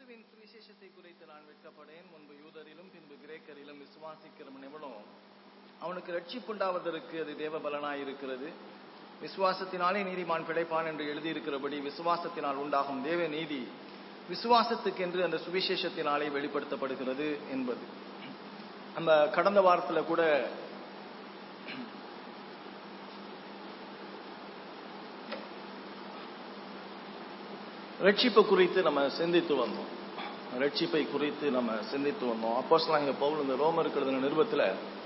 கிறிஸ்துவின் சுவிசேஷத்தை குறித்து நான் வெட்கப்படேன் முன்பு யூதரிலும் பின்பு கிரேக்கரிலும் விசுவாசிக்கிறவன் எவனோ அவனுக்கு ரட்சிப்புண்டாவதற்கு அது தேவ பலனாய் இருக்கிறது விசுவாசத்தினாலே நீதிமான் பிழைப்பான் என்று எழுதியிருக்கிறபடி விசுவாசத்தினால் உண்டாகும் தேவ நீதி விசுவாசத்துக்கென்று அந்த சுவிசேஷத்தினாலே வெளிப்படுத்தப்படுகிறது என்பது நம்ம கடந்த வாரத்துல கூட ரட்சிப்பு குறித்து நம்ம சிந்தித்து வந்தோம் ரட்சிப்பை குறித்து நம்ம சிந்தித்து வந்தோம் அப்போஸ்லாம் இங்க பவுல் இந்த ரோமர் இருக்கிறது நிருபத்துல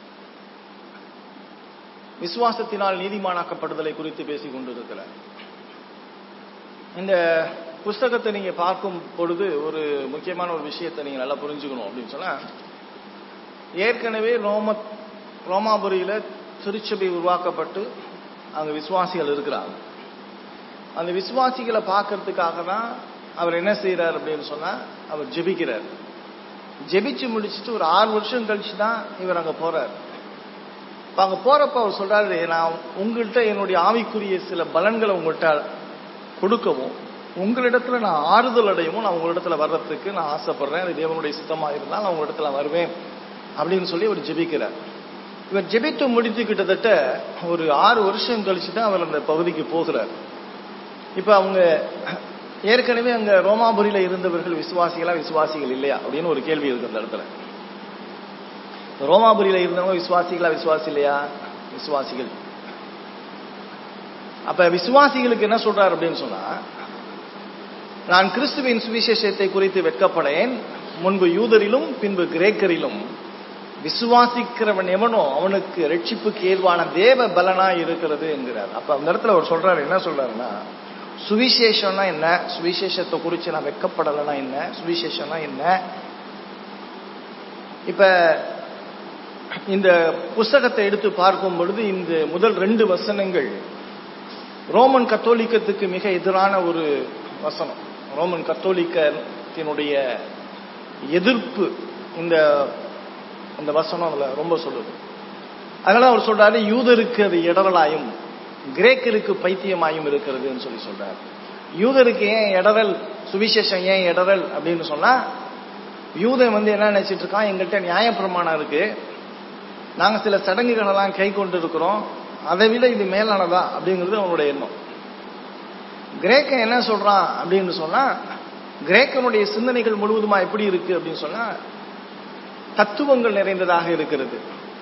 விசுவாசத்தினால் நீதிமானாக்கப்படுதலை குறித்து பேசிக் கொண்டிருக்கிறார் இந்த புஸ்தகத்தை நீங்க பார்க்கும் பொழுது ஒரு முக்கியமான ஒரு விஷயத்தை நீங்க நல்லா புரிஞ்சுக்கணும் அப்படின்னு சொன்னா ஏற்கனவே ரோம ரோமாபுரியில திருச்சபை உருவாக்கப்பட்டு அங்க விசுவாசிகள் இருக்கிறாங்க அந்த விசுவாசிகளை பார்க்கறதுக்காக தான் அவர் என்ன செய்யறார் அப்படின்னு சொன்னா அவர் ஜெபிக்கிறார் ஜெபிச்சு முடிச்சுட்டு ஒரு ஆறு வருஷம் கழிச்சு தான் இவர் அங்க போறார் இப்ப அங்க போறப்ப அவர் சொல்றாரு நான் உங்கள்கிட்ட என்னுடைய ஆவிக்குரிய சில பலன்களை உங்கள்கிட்ட கொடுக்கவும் உங்களிடத்துல நான் ஆறுதல் அடையவும் நான் உங்களிடத்துல வர்றதுக்கு நான் ஆசைப்படுறேன் அது தேவனுடைய சித்தமா இருந்தால் நான் உங்களிடத்துல வருவேன் அப்படின்னு சொல்லி அவர் ஜெபிக்கிறார் இவர் ஜெபித்து முடித்து கிட்டத்தட்ட ஒரு ஆறு வருஷம் கழிச்சு தான் அவர் அந்த பகுதிக்கு போகிறார் இப்ப அவங்க ஏற்கனவே அங்க ரோமாபுரியில இருந்தவர்கள் விசுவாசிகளா விசுவாசிகள் இல்லையா அப்படின்னு ஒரு கேள்வி இருக்கு அந்த இடத்துல ரோமாபுரியில இருந்தவங்க விசுவாசிகளா விசுவாசி இல்லையா விசுவாசிகள் அப்ப விசுவாசிகளுக்கு என்ன சொல்றாரு அப்படின்னு சொன்னா நான் கிறிஸ்துவின் சுவிசேஷத்தை குறித்து வெட்கப்படேன் முன்பு யூதரிலும் பின்பு கிரேக்கரிலும் விசுவாசிக்கிறவன் எவனோ அவனுக்கு ரட்சிப்புக்கு ஏதுவான தேவ பலனா இருக்கிறது என்கிறார் அப்ப அந்த இடத்துல அவர் சொல்றாரு என்ன சொல்றாருன்னா சுவிசேஷம்னா என்ன சுவிசேஷத்தை குறித்து நான் வெக்கப்படலைன்னா என்ன சுவிசேஷம்னா என்ன இப்ப இந்த புஸ்தகத்தை எடுத்து பார்க்கும் பொழுது இந்த முதல் ரெண்டு வசனங்கள் ரோமன் கத்தோலிக்கத்துக்கு மிக எதிரான ஒரு வசனம் ரோமன் கத்தோலிக்கத்தினுடைய எதிர்ப்பு இந்த இந்த வசனம் அதுல ரொம்ப சொல்லுது அதனால அவர் சொல்றாரு யூதருக்கு அது இடரலாயும் கிரேக்கருக்கு பைத்தியமாயும் இருக்கிறதுன்னு சொல்லி சொல்றாரு யூதருக்கு ஏன் இடரல் சுவிசேஷம் ஏன் இடரல் அப்படின்னு சொன்னா யூதன் வந்து என்ன நினைச்சிட்டு இருக்கான் எங்கள்கிட்ட நியாயப்பிரமாணம் இருக்கு நாங்க சில சடங்குகள் எல்லாம் கை கொண்டு இருக்கிறோம் அதை விட இது மேலானதா அப்படிங்கிறது அவனுடைய எண்ணம் கிரேக்கன் என்ன சொல்றான் அப்படின்னு சொன்னா கிரேக்கனுடைய சிந்தனைகள் முழுவதுமா எப்படி இருக்கு அப்படின்னு சொன்னா தத்துவங்கள் நிறைந்ததாக இருக்கிறது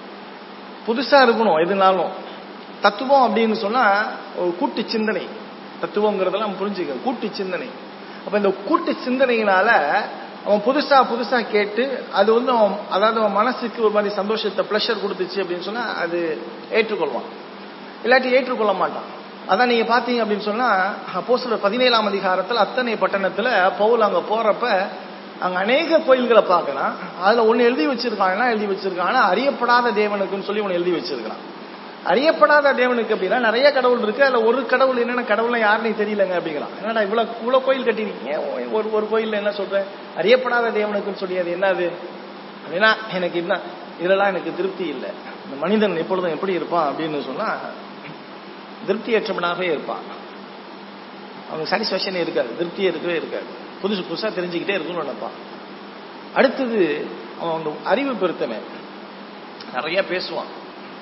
புதுசா இருக்கணும் எதுனாலும் தத்துவம் அப்படின்னு சொன்னா ஒரு கூட்டு சிந்தனை தத்துவங்கிறதெல்லாம் புரிஞ்சுக்க கூட்டு சிந்தனை அப்ப இந்த கூட்டு சிந்தனையினால அவன் புதுசா புதுசா கேட்டு அது வந்து அவன் அதாவது அவன் மனசுக்கு ஒரு மாதிரி சந்தோஷத்தை பிளஷர் கொடுத்துச்சு அப்படின்னு சொன்னா அது ஏற்றுக்கொள்வான் இல்லாட்டி ஏற்றுக்கொள்ள மாட்டான் அதான் நீங்க பாத்தீங்க அப்படின்னு சொன்னா அப்போ சில பதினேழாம் அதிகாரத்துல அத்தனை பட்டணத்துல பவுல் அங்க போறப்ப அங்க அநேக கோயில்களை பார்க்கலாம் அதுல ஒண்ணு எழுதி வச்சிருக்கான் என்ன எழுதி வச்சிருக்கான் அறியப்படாத தேவனுக்குன்னு சொல்லி ஒன்னு எழுதி வச்சிருக்கான் அறியப்படாத தேவனுக்கு அப்படின்னா நிறைய கடவுள் இருக்கு அதுல ஒரு கடவுள் என்னென்ன கடவுள்னா யாருன்னு தெரியலங்க அப்படிங்கிறான் என்னடா இவ்வளவு இவ்வளவு கோயில் கட்டிருக்கீங்க ஒரு ஒரு கோயில்ல என்ன சொல்றேன் அறியப்படாத தேவனுக்குன்னு சொல்லி அது என்னது அப்படின்னா எனக்கு என்ன இதெல்லாம் எனக்கு திருப்தி இல்லை இந்த மனிதன் எப்பொழுதும் எப்படி இருப்பான் அப்படின்னு சொன்னா திருப்தியற்றவனாகவே இருப்பான் அவனுக்கு சாட்டிஸ்பேக்ஷனே இருக்காது திருப்தியே இருக்கவே இருக்காது புதுசு புதுசா தெரிஞ்சுக்கிட்டே இருக்கும்னு நினைப்பான் அடுத்தது அவன் அந்த அறிவு பெருத்தவன் நிறைய பேசுவான்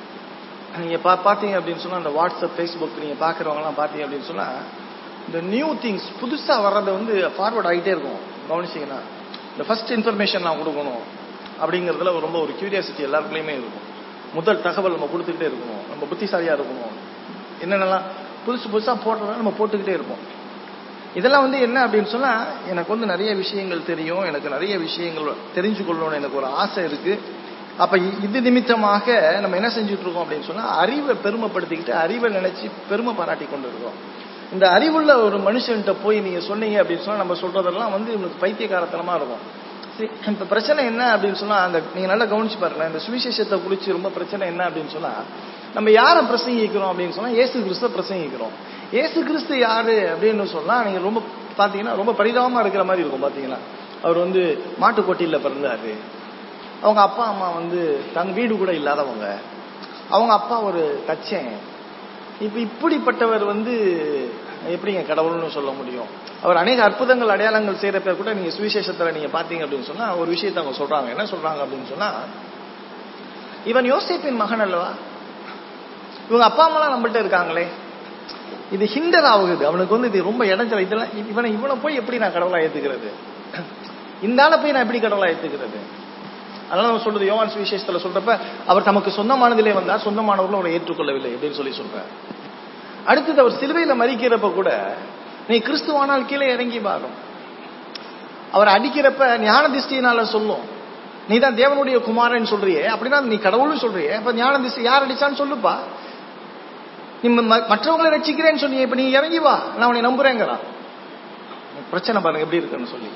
நீங்க பா பாத்தீங்க அப்படின்னு சொன்னா அந்த வாட்ஸ்அப் ஃபேஸ்புக் நீங்க பாக்குறவங்க எல்லாம் பாத்தீங்க அப்படின்னு சொன்னா இந்த நியூ திங்ஸ் புதுசா வர்றதை வந்து ஃபார்வர்ட் ஆகிட்டே இருக்கும் கவனிச்சீங்கன்னா இந்த ஃபர்ஸ்ட் இன்ஃபர்மேஷன் நான் கொடுக்கணும் அப்படிங்கறதுல ரொம்ப ஒரு கியூரியாசிட்டி எல்லாருக்குள்ளயுமே இருக்கும் முதல் தகவல் நம்ம கொடுத்துக்கிட்டே இருக்கணும் நம்ம புத்திசாலியா இருக்கணும் என்னென்னலாம் புதுசு புதுசா போடுறதா நம்ம போட்டுக்கிட்டே இருப்போம் இதெல்லாம் வந்து என்ன அப்படின்னு சொன்னா எனக்கு வந்து நிறைய விஷயங்கள் தெரியும் எனக்கு நிறைய விஷயங்கள் தெரிஞ்சு கொள்ளணும்னு எனக்கு ஒரு ஆசை இருக்கு அப்ப இது நிமித்தமாக நம்ம என்ன செஞ்சுட்டு இருக்கோம் அப்படின்னு சொன்னா அறிவை பெருமைப்படுத்திக்கிட்டு அறிவை நினைச்சு பெருமை பாராட்டி கொண்டு இருக்கோம் இந்த அறிவுள்ள ஒரு மனுஷன்கிட்ட போய் நீங்க சொன்னீங்க அப்படின்னு சொன்னா நம்ம சொல்றதெல்லாம் வந்து இவனுக்கு பைத்தியகாரத்தனமா இருக்கும் இப்ப பிரச்சனை என்ன அப்படின்னு சொன்னா அந்த நீங்க நல்லா கவனிச்சு பாருங்களேன் இந்த சுவிசேஷத்தை குறிச்சு ரொம்ப பிரச்சனை என்ன அப்படின்னு சொன்னா நம்ம யாரை பிரசங்கிக்கிறோம் அப்படின்னு சொன்னா ஏசு கிறிஸ்துவ பிரசங்கிக்கிறோம் ஏசு கிறிஸ்து யாரு அப்படின்னு சொன்னா நீங்க ரொம்ப பாத்தீங்கன்னா ரொம்ப பரிதாபமா இருக்கிற மாதிரி இருக்கும் பாத்தீங்கன்னா அவர் வந்து மாட்டுக்கொட்டியில பிறந்தாரு அவங்க அப்பா அம்மா வந்து தங்க வீடு கூட இல்லாதவங்க அவங்க அப்பா ஒரு தச்சன் இப்ப இப்படிப்பட்டவர் வந்து எப்படிங்க கடவுள்னு சொல்ல முடியும் அவர் அநேக அற்புதங்கள் அடையாளங்கள் செய்யறப்ப கூட நீங்க சுவிசேஷத்துல நீங்க பாத்தீங்க அப்படின்னு சொன்னா ஒரு விஷயத்தை அவங்க சொல்றாங்க என்ன சொல்றாங்க அப்படின்னு சொன்னா இவன் யோசேப்பின் மகன் அல்லவா இவங்க அப்பா அம்மாலாம் நம்மள்ட்ட இருக்காங்களே இது ஹிண்டர் ஆகுது அவனுக்கு வந்து இது ரொம்ப இடைஞ்சல இதெல்லாம் இவனை இவனை போய் எப்படி நான் கடவுளா ஏத்துக்கிறது இந்த ஆளை போய் நான் எப்படி கடவுளா ஏத்துக்கிறது அதனால அவன் சொல்றது யோவான் சுவிசேஷத்துல சொல்றப்ப அவர் தமக்கு சொந்தமானதிலே வந்தார் சொந்தமானவர்களும் அவரை ஏற்றுக்கொள்ளவில்லை அப்படின்னு சொல்லி சொல்றார் அடுத்தது அவர் சிலுவையில மறிக்கிறப்ப கூட நீ கிறிஸ்துவானால் கீழே இறங்கி பாரும் அவர் அடிக்கிறப்ப ஞான திஷ்டியினால சொல்லும் நீ தான் தேவனுடைய குமாரன் சொல்றியே அப்படின்னா நீ கடவுள்னு சொல்றியே அப்ப ஞான திஷ்டி யார் அடிச்சான்னு சொல்லுப்பா நீ ம- மற்றவங்களை ரட்சிக்கிறேன்னு சொன்னீங்க இப்ப நீ இறங்கி வா நான் உன்னை நம்புறேங்கிறான் பிரச்சனை பாருங்க எப்படி இருக்குன்னு சொல்லி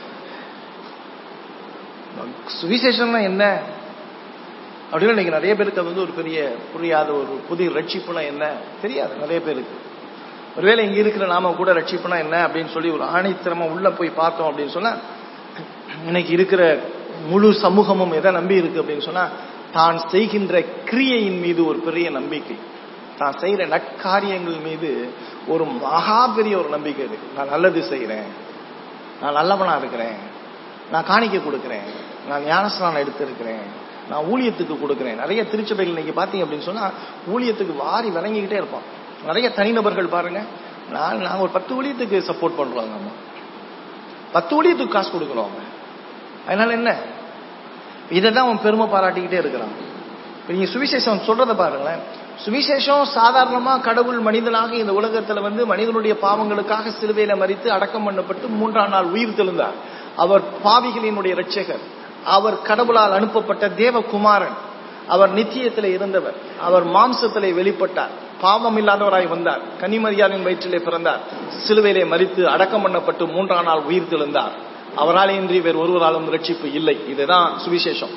சுவிசேஷம்னா என்ன அப்படின்னு இன்னைக்கு நிறைய பேருக்கு அது வந்து ஒரு பெரிய புரியாத ஒரு புதிய ரட்சிப்புனா என்ன தெரியாது நிறைய பேருக்கு ஒருவேளை இங்க இருக்கிற நாம கூட ரட்சிப்புனா என்ன அப்படின்னு சொல்லி ஒரு ஆணித்தரமா உள்ள போய் பார்த்தோம் அப்படின்னு சொன்னா இன்னைக்கு இருக்கிற முழு சமூகமும் எதை நம்பி இருக்கு அப்படின்னு சொன்னா தான் செய்கின்ற கிரியையின் மீது ஒரு பெரிய நம்பிக்கை தான் செய்யற நற்காரியங்கள் மீது ஒரு மகா பெரிய ஒரு நம்பிக்கை இருக்கு நான் நல்லது செய்யறேன் நான் நல்லவனா இருக்கிறேன் நான் காணிக்கை கொடுக்கிறேன் நான் ஞானஸ்நானம் எடுத்திருக்கிறேன் நான் ஊழியத்துக்கு கொடுக்கிறேன் நிறைய திருச்சபைகள் இன்னைக்கு பாத்தீங்க அப்படின்னு சொன்னா ஊழியத்துக்கு வாரி விளங்கிக்கிட்டே இருப்பான் நிறைய தனிநபர்கள் பாருங்க நான் நாங்க ஒரு பத்து ஊழியத்துக்கு சப்போர்ட் பண்றோம் நம்ம பத்து ஊழியத்துக்கு காசு கொடுக்குறோம் அவங்க அதனால என்ன இதை தான் அவன் பெருமை பாராட்டிக்கிட்டே இருக்கிறான் இப்ப நீங்க சுவிசேஷம் சொல்றத பாருங்களேன் சுவிசேஷம் சாதாரணமா கடவுள் மனிதனாக இந்த உலகத்துல வந்து மனிதனுடைய பாவங்களுக்காக சிலுவையில மறித்து அடக்கம் பண்ணப்பட்டு மூன்றாம் நாள் உயிர் தெழுந்தார் அவர் பாவிகளினுடைய இரட்சகர் அவர் கடவுளால் அனுப்பப்பட்ட தேவகுமாரன் அவர் நித்தியத்திலே இருந்தவர் அவர் மாம்சத்திலே வெளிப்பட்டார் பாவம் இல்லாதவராய் வந்தார் கன்னிமரியாரின் வயிற்றிலே பிறந்தார் சிலுவையிலே மறித்து அடக்கம் பண்ணப்பட்டு மூன்றாம் நாள் உயிர் தெழுந்தார் அவராலே இன்றி வேறு ஒருவராலும் ரட்சிப்பு இல்லை இதுதான் சுவிசேஷம்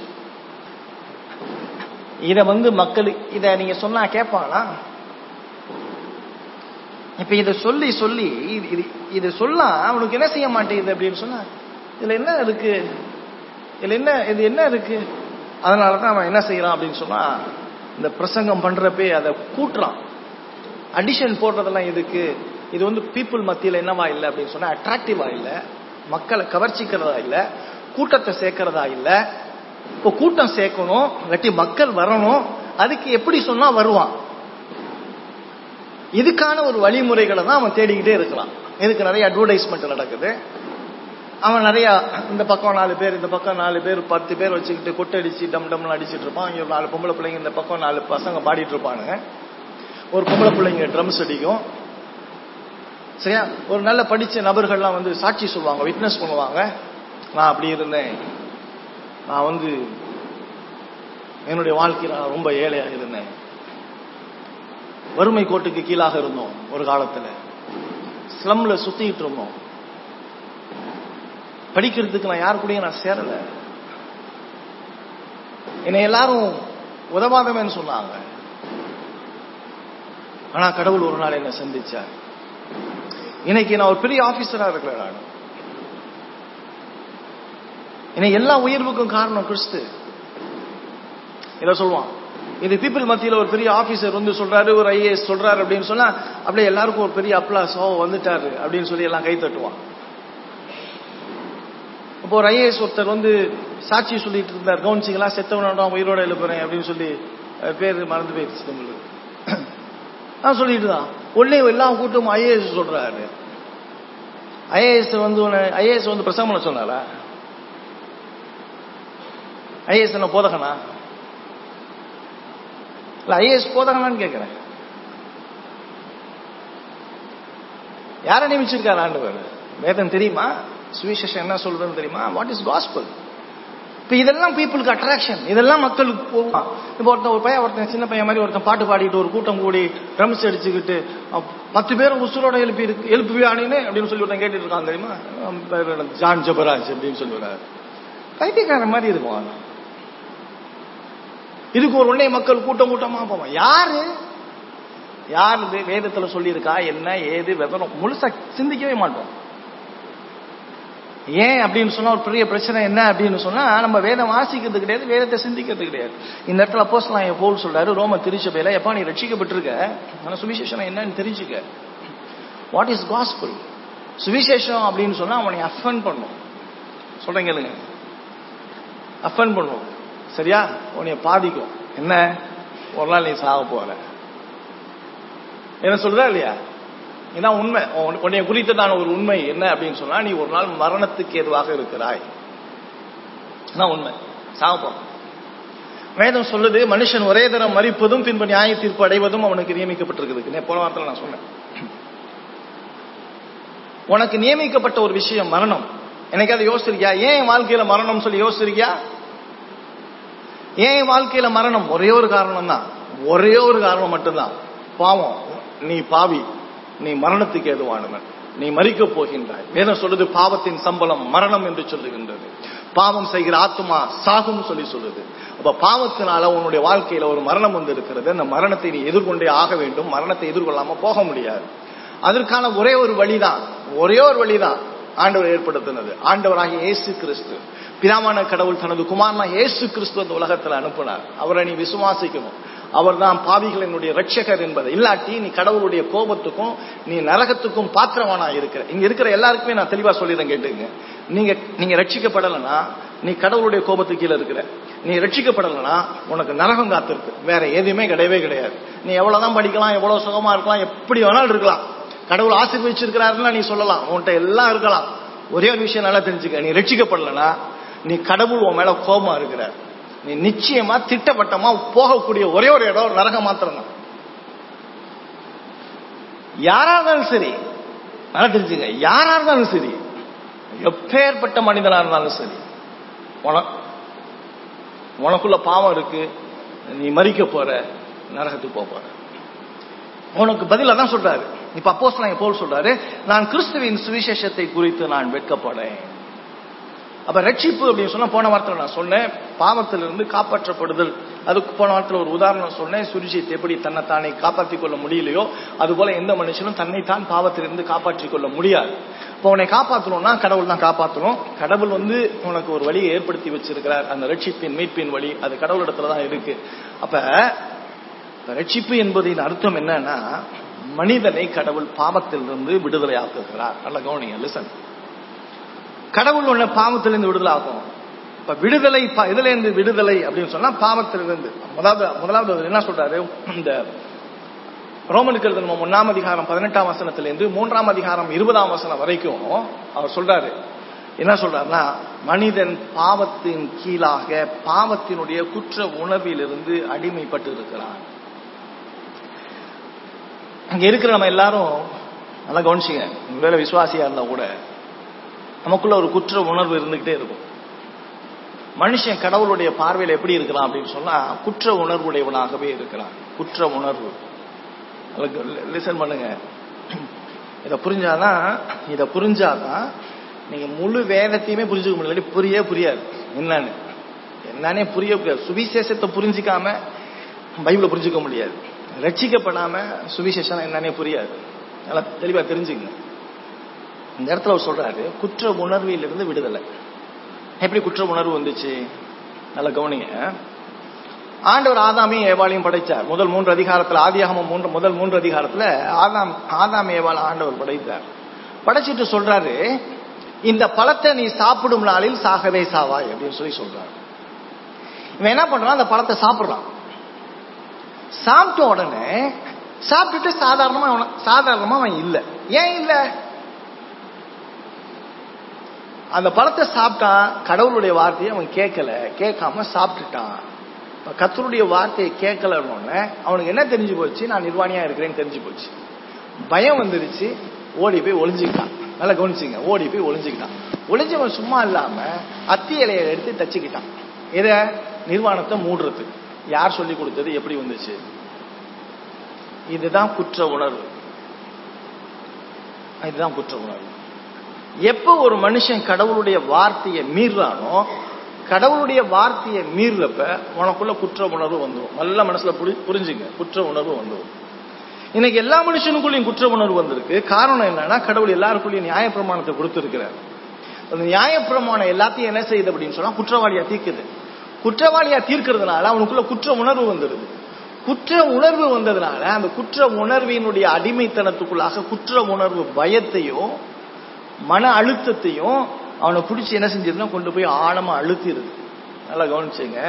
இத வந்து மக்களுக்கு இத நீங்க சொன்னா கேட்பாங்களா இப்ப இத சொல்லி சொல்லி இது- இது இது சொல்ல அவனுக்கு என்ன செய்ய மாட்டேங்குது அப்படின்னு சொன்னா இதுல என்ன இருக்கு இதுல என்ன இது என்ன இருக்கு அதனாலதான் அவன் என்ன செய்யறான் அப்படின்னு சொன்னா இந்த பிரசங்கம் பண்றப்பே அதை கூட்டுறான் அடிஷன் போடுறதெல்லாம் எதுக்கு இது வந்து பீப்புள் மத்தியில என்னவா இல்லை அப்படின்னு சொன்னா அட்ராக்டிவா இல்ல மக்களை கவர்ச்சிக்கிறதா இல்ல கூட்டத்தை சேர்க்கறதா இல்ல இப்போ கூட்டம் சேர்க்கணும் இல்லாட்டி மக்கள் வரணும் அதுக்கு எப்படி சொன்னா வருவான் இதுக்கான ஒரு வழிமுறைகளை தான் அவன் தேடிக்கிட்டே இருக்கலாம் இதுக்கு நிறைய அட்வர்டைஸ்மெண்ட் நடக்குது அவன் நிறைய இந்த பக்கம் நாலு பேர் இந்த பக்கம் நாலு பேர் பத்து பேர் வச்சுக்கிட்டு கொட்டடிச்சு டம் டம்னு அடிச்சிட்டு இருப்பான் இங்க ஒரு நாலு பொம்பளை பிள்ளைங்க இந்த பக்கம் நாலு பசங்க பாடிட்டு இருப்பானுங்க ஒரு பொம்பளை பிள்ளைங்க ட்ரம்ஸ் அடிக்கும் சரியா ஒரு நல்ல படிச்ச நபர்கள்லாம் வந்து சாட்சி சொல்லுவாங்க விட்னஸ் பண்ணுவாங்க நான் அப்படி இருந்தேன் நான் வந்து என்னுடைய வாழ்க்கையில நான் ரொம்ப ஏழையா இருந்தேன் வறுமை கோட்டுக்கு கீழாக இருந்தோம் ஒரு காலத்துல ஸ்லம்ல சுத்திட்டு இருந்தோம் படிக்கிறதுக்கு நான் யார் கூடயும் நான் சேரல என்னை எல்லாரும் உதவாதவன்னு சொன்னாங்க ஆனா கடவுள் ஒரு நாள் என்ன சந்திச்சார் இன்னைக்கு நான் ஒரு பெரிய ஆபீசரா இருக்கிறேன் நான் இன்னைக்கு எல்லா உயர்வுக்கும் காரணம் கிறிஸ்து இத சொல்லுவான் இது பீப்புள் மத்தியில ஒரு பெரிய ஆபீசர் வந்து சொல்றாரு ஒரு ஐஏஎஸ் சொல்றாரு அப்படின்னு சொன்னா அப்படியே எல்லாருக்கும் ஒரு பெரிய அப்ளாஸ் ஓ வந்துட்டாரு அப்படின்னு சொல்லி எல்லாம் கை தட்டுவான் இப்போ ஒரு ஐஏஎஸ் ஒருத்தர் வந்து சாட்சி சொல்லிட்டு இருந்தார் கவனிச்சிங்களா செத்தவனோட உயிரோட எழுப்புறேன் அப்படின்னு சொல்லி அஹ், பேரு மறந்து போயிடுச்சு உங்களுக்கு நான் சொல்லிட்டு தான் உடனே எல்லா கூட்டமும் ஐஏஎஸ் சொல்றாரு ஐஏஎஸ் வந்து ஐஏஎஸ் வந்து பிரசங்கம் பண்ண சொன்னாரா ஐஏஎஸ் என்ன போதகனா இல்ல ஐஏஎஸ் போதகனான்னு கேட்கிறேன் யாரை நியமிச்சிருக்காரு ஆண்டவர் வேதம் தெரியுமா சுவிசேஷம் என்ன சொல்றதுன்னு தெரியுமா வாட் இஸ் காஸ்பல் இப்ப இதெல்லாம் பீப்புளுக்கு அட்ராக்ஷன் இதெல்லாம் மக்களுக்கு போகும் இப்ப ஒருத்தன் ஒரு பையன் ஒருத்தன் சின்ன பையன் மாதிரி ஒருத்தன் பாட்டு பாடிட்டு ஒரு கூட்டம் கூடி ட்ரம்ஸ் அடிச்சுக்கிட்டு அஹ், பத்து பேரும் உசுரோட எழுப்பி இருக்கு எழுப்புவியானே அப்படின்னு சொல்லி ஒருத்தன் கேட்டுட்டு இருக்கான் தெரியுமா அவன் பேரு என்ன? ஜான் ஜபராஜ் அப்படின்னு சொல்லுவாரு பைத்தியக்காரன் மாதிரி இருக்கும் அவன். இதுக்கு ஒரு உடனே மக்கள் கூட்டம் கூட்டமா போவான் யாரு யார் இது வேதத்துல சொல்லியிருக்கா என்ன ஏது விவரம் முழுசா சிந்திக்கவே மாட்டோம் ஏன் அப்படின்னு சொன்னா ஒரு பெரிய பிரச்சனை என்ன அப்படின்னு சொன்னா நம்ம வேதம் வாசிக்கிறது கிடையாது வேதத்தை சிந்திக்கிறது கிடையாது இந்த இடத்துல அப்போஸ் நான் போல் சொல்றாரு ரோம திருச்சபையில எப்பா நீ ரட்சிக்கப்பட்டிருக்க ஆனா சுவிசேஷம் என்னன்னு தெரிஞ்சுக்க வாட் இஸ் காஸ்பிள் சுவிசேஷம் அப்படின்னு சொன்னா அவனை அஃபன் பண்ணும் சொல்றேன் கேளுங்க அஃபன் பண்ணும் சரியா உன்னைய பாதிக்கும் என்ன ஒரு நாள் நீ சாக போற என்ன சொல்றா இல்லையா இதான் உண்மை உன்- உன்னைய குறித்ததான ஒரு உண்மை என்ன அப்படின்னு சொன்னா நீ ஒரு நாள் மரணத்துக்கு ஏதுவாக இருக்கிறாய் இதான் உண்மை சாக போற வேதம் சொல்லுது மனுஷன் ஒரே தரம் மறிப்பதும் பின்பு நியாய தீர்ப்பு அடைவதும் அவனுக்கு நியமிக்கப்பட்டிருக்குது நே- போன வாரத்தில் நான் சொன்னேன் உனக்கு நியமிக்கப்பட்ட ஒரு விஷயம் மரணம் எனக்கு அதை யோசிச்சிருக்கியா ஏன் என் வாழ்க்கையில மரணம் சொல்லி யோசிச்சிருக்கியா ஏன் என் வாழ்க்கையில மரணம் ஒரே ஒரு காரணம் தான் ஒரே ஒரு காரணம் மட்டும்தான் பாவம் நீ பாவி நீ மரணத்துக்கு ஏதுவானவன் நீ மறிக்கப் போகின்றாய் வேதம் சொல்லுது பாவத்தின் சம்பளம் மரணம் என்று சொல்லுகின்றது பாவம் செய்கிற ஆத்மா சாகும் சொல்லி சொல்லுது அப்ப பாவத்தினால உன்னுடைய வாழ்க்கையில ஒரு மரணம் வந்து இருக்கிறது அந்த மரணத்தை நீ எதிர்கொண்டே ஆக வேண்டும் மரணத்தை எதிர்கொள்ளாம போக முடியாது அதற்கான ஒரே ஒரு வழிதான் ஒரே ஒரு வழிதான் ஆண்டவர் ஏற்படுத்தினது ஆண்டவராகிய இயேசு கிறிஸ்து பிதாமான கடவுள் தனது குமாரனா இயேசு கிறிஸ்து அந்த உலகத்தில் அனுப்பினார் அவரை நீ விசுவாசிக்கணும் அவர்தான் பாவிகளினுடைய ரட்சகர் என்பதை இல்லாட்டி நீ கடவுளுடைய கோபத்துக்கும் நீ நரகத்துக்கும் பாத்திரமானா இருக்கிற இங்க இருக்கிற எல்லாருக்குமே நான் தெளிவா சொல்லிடுறேன் கேட்டுங்க நீங்க நீங்க ரட்சிக்கப்படலைன்னா நீ கடவுளுடைய கோபத்துக்கு கீழே இருக்கிற நீ ரட்சிக்கப்படலைன்னா உனக்கு நரகம் காத்திருக்கு வேற எதுவுமே கிடையவே கிடையாது நீ எவ்வளவுதான் படிக்கலாம் எவ்வளவு சுகமா இருக்கலாம் எப்படி வேணாலும் இருக்கலாம் கடவுள் ஆசீர்வதிச்சிருக்கிறாருன்னா நீ சொல்லலாம் உன்கிட்ட எல்லாம் இருக்கலாம் ஒரே ஒரு விஷயம் நல்லா தெரிஞ்சுக்க நீ ரட்சிக்கப்படலைன்னா நீ கடவுள் உன் மேல கோபமா இருக்கிற நீ நிச்சயமா திட்டவட்டமா போகக்கூடிய ஒரே ஒரு இடம் நரகம் மாத்திரம் தான் யாரா இருந்தாலும் சரி நல்லா தெரிஞ்சுங்க யாரா இருந்தாலும் சரி எப்பேற்பட்ட மனிதனா இருந்தாலும் சரி உன- உனக்குள்ள பாவம் இருக்கு நீ மறிக்க போற நரகத்துக்கு போக போற உனக்கு பதில் அதான் சொல்றாரு இப்ப அப்போஸ் நான் போல் சொல்றாரு நான் கிறிஸ்துவின் சுவிசேஷத்தை குறித்து நான் வெட்கப்படேன் அப்ப ரட்சிப்பு அப்படின்னு சொன்னா போன வாரத்தில் நான் சொன்னேன் பாவத்திலிருந்து காப்பாற்றப்படுதல் அதுக்கு போன வாரத்தில் ஒரு உதாரணம் சொன்னேன் சுருஜித் எப்படி தன்னைத்தானே காப்பாற்றிக் கொள்ள முடியலையோ அதுபோல எந்த மனுஷனும் தன்னைத்தான் பாவத்திலிருந்து காப்பாற்றிக் கொள்ள முடியாது இப்போ உன்னை காப்பாற்றணும்னா கடவுள் தான் காப்பாற்றணும் கடவுள் வந்து உனக்கு ஒரு வழியை ஏற்படுத்தி வச்சிருக்கிறார் அந்த ரட்சிப்பின் மீட்பின் வழி அது கடவுளிடத்துல தான் இருக்கு அப்ப இப்ப ரட்சிப்பு என்பதின் அர்த்தம் என்னன்னா மனிதனை கடவுள் பாவத்திலிருந்து விடுதலை ஆக்குகிறார் நல்ல கவனிங்க லிசன் கடவுள் உன்னை பாவத்திலிருந்து விடுதலை ஆக்கும் இப்ப விடுதலை பா- இதுல இருந்து விடுதலை அப்படின்னு சொன்னா பாவத்திலிருந்து முதலாவது முதலாவது அவர் என்ன சொல்றாரு இந்த ரோமனுக்கு எழுதின நம்ம ஒன்னாம் அதிகாரம் பதினெட்டாம் வசனத்திலிருந்து மூன்றாம் அதிகாரம் இருபதாம் வசனம் வரைக்கும் அவர் சொல்றாரு என்ன சொல்றாருன்னா மனிதன் பாவத்தின் கீழாக பாவத்தினுடைய குற்ற உணர்விலிருந்து அடிமைப்பட்டு இருக்கிறான் அங்க இருக்கிற நம்ம எல்லாரும் நல்லா கவனிச்சுங்க ஒருவேளை விசுவாசியா இருந்தா கூட நமக்குள்ள ஒரு குற்ற உணர்வு இருந்துகிட்டே இருக்கும் மனுஷன் கடவுளுடைய பார்வையில் எப்படி இருக்கிறான் அப்படின்னு சொன்னா குற்ற உணர்வுடையவனாகவே இருக்கிறான் குற்ற உணர்வு லிசன் பண்ணுங்க இதை புரிஞ்சாதான் இதை புரிஞ்சாதான் நீங்க முழு வேதத்தையுமே புரிஞ்சுக்க முடியல இல்லாட்டி புரியவே புரியாது என்னன்னு என்னன்னே புரிய புரியாது சுவிசேஷத்தை புரிஞ்சிக்காம பைபிளை புரிஞ்சுக்க முடியாது ரட்சிக்கப்படாம சுவிசேஷம் என்னன்னே புரியாது நல்லா தெளிவா தெரிஞ்சுக்கங்க இந்த இடத்துல அவர் சொல்றாரு குற்ற உணர்விலிருந்து விடுதலை எப்படி குற்ற உணர்வு வந்துச்சு நல்லா கவனிங்க ஆண்டவர் ஆதாமையும் ஏவாளையும் படைச்சார் முதல் மூன்று அதிகாரத்துல ஆதியாகமம் மூன்று முதல் மூன்று அதிகாரத்துல ஆதாம் ஆதாம் ஏவாள் ஆண்டவர் படைத்தார் படைச்சிட்டு சொல்றாரு இந்த பழத்தை நீ சாப்பிடும் நாளில் சாகவே சாவாய் அப்படின்னு சொல்லி சொல்றாரு இவன் என்ன பண்றான் அந்த பழத்தை சாப்பிடுறான் சாப்பிட்ட உடனே சாப்பிட்டுட்டு சாதாரணமா அவன- சாதாரணமா அவன் இல்ல ஏன் இல்ல அந்த பழத்தை சாப்பிட்டான் கடவுளுடைய வார்த்தையை அவன் கேட்கல கேட்காம சாப்பிட்டுட்டான் இப்ப கத்தருடைய வார்த்தையை கேட்கலன்னு அவனுக்கு என்ன தெரிஞ்சு போச்சு நான் நிர்வாணியா இருக்கிறேன்னு தெரிஞ்சு போச்சு பயம் வந்துருச்சு ஓடி போய் ஒளிஞ்சுக்கிட்டான் நல்லா கவனிச்சுங்க ஓடி போய் ஒளிஞ்சுக்கிட்டான் ஒளிஞ்சவன் சும்மா இல்லாம அத்தி இலையை எடுத்து தச்சுக்கிட்டான் இத நிர்வாணத்தை மூடுறது யார் சொல்லி கொடுத்தது எப்படி வந்துச்சு இதுதான் குற்ற உணர்வு இதுதான் குற்ற உணர்வு எப்ப ஒரு மனுஷன் கடவுளுடைய வார்த்தையை மீறானோ கடவுளுடைய வார்த்தையை மீறப்ப உனக்குள்ள குற்ற உணர்வு வந்துடும் நல்ல மனசுல புரி- புரிஞ்சுங்க குற்ற உணர்வு வந்துடும் இன்னைக்கு எல்லா மனுஷனுக்குள்ளேயும் குற்ற உணர்வு வந்திருக்கு காரணம் என்னன்னா கடவுள் எல்லாருக்குள்ளேயும் நியாயப்பிரமாணத்தை கொடுத்திருக்கிறார் அந்த நியாயப்பிரமாணம் எல்லாத்தையும் என்ன செய்யுது அப்படின்னு சொன்னா குற்றவாளியா தீர்க்குது குற்றவாளியா தீர்க்கிறதுனால அவனுக்குள்ள குற்ற உணர்வு வந்துடுது குற்ற உணர்வு வந்ததுனால அந்த குற்ற உணர்வினுடைய அடிமைத்தனத்துக்குள்ளாக குற்ற உணர்வு பயத்தையும் மன அழுத்தத்தையும் அவனை பிடிச்சி என்ன செஞ்சதுன்னா கொண்டு போய் ஆழமா அழுத்திடுது நல்லா கவனிச்சுங்க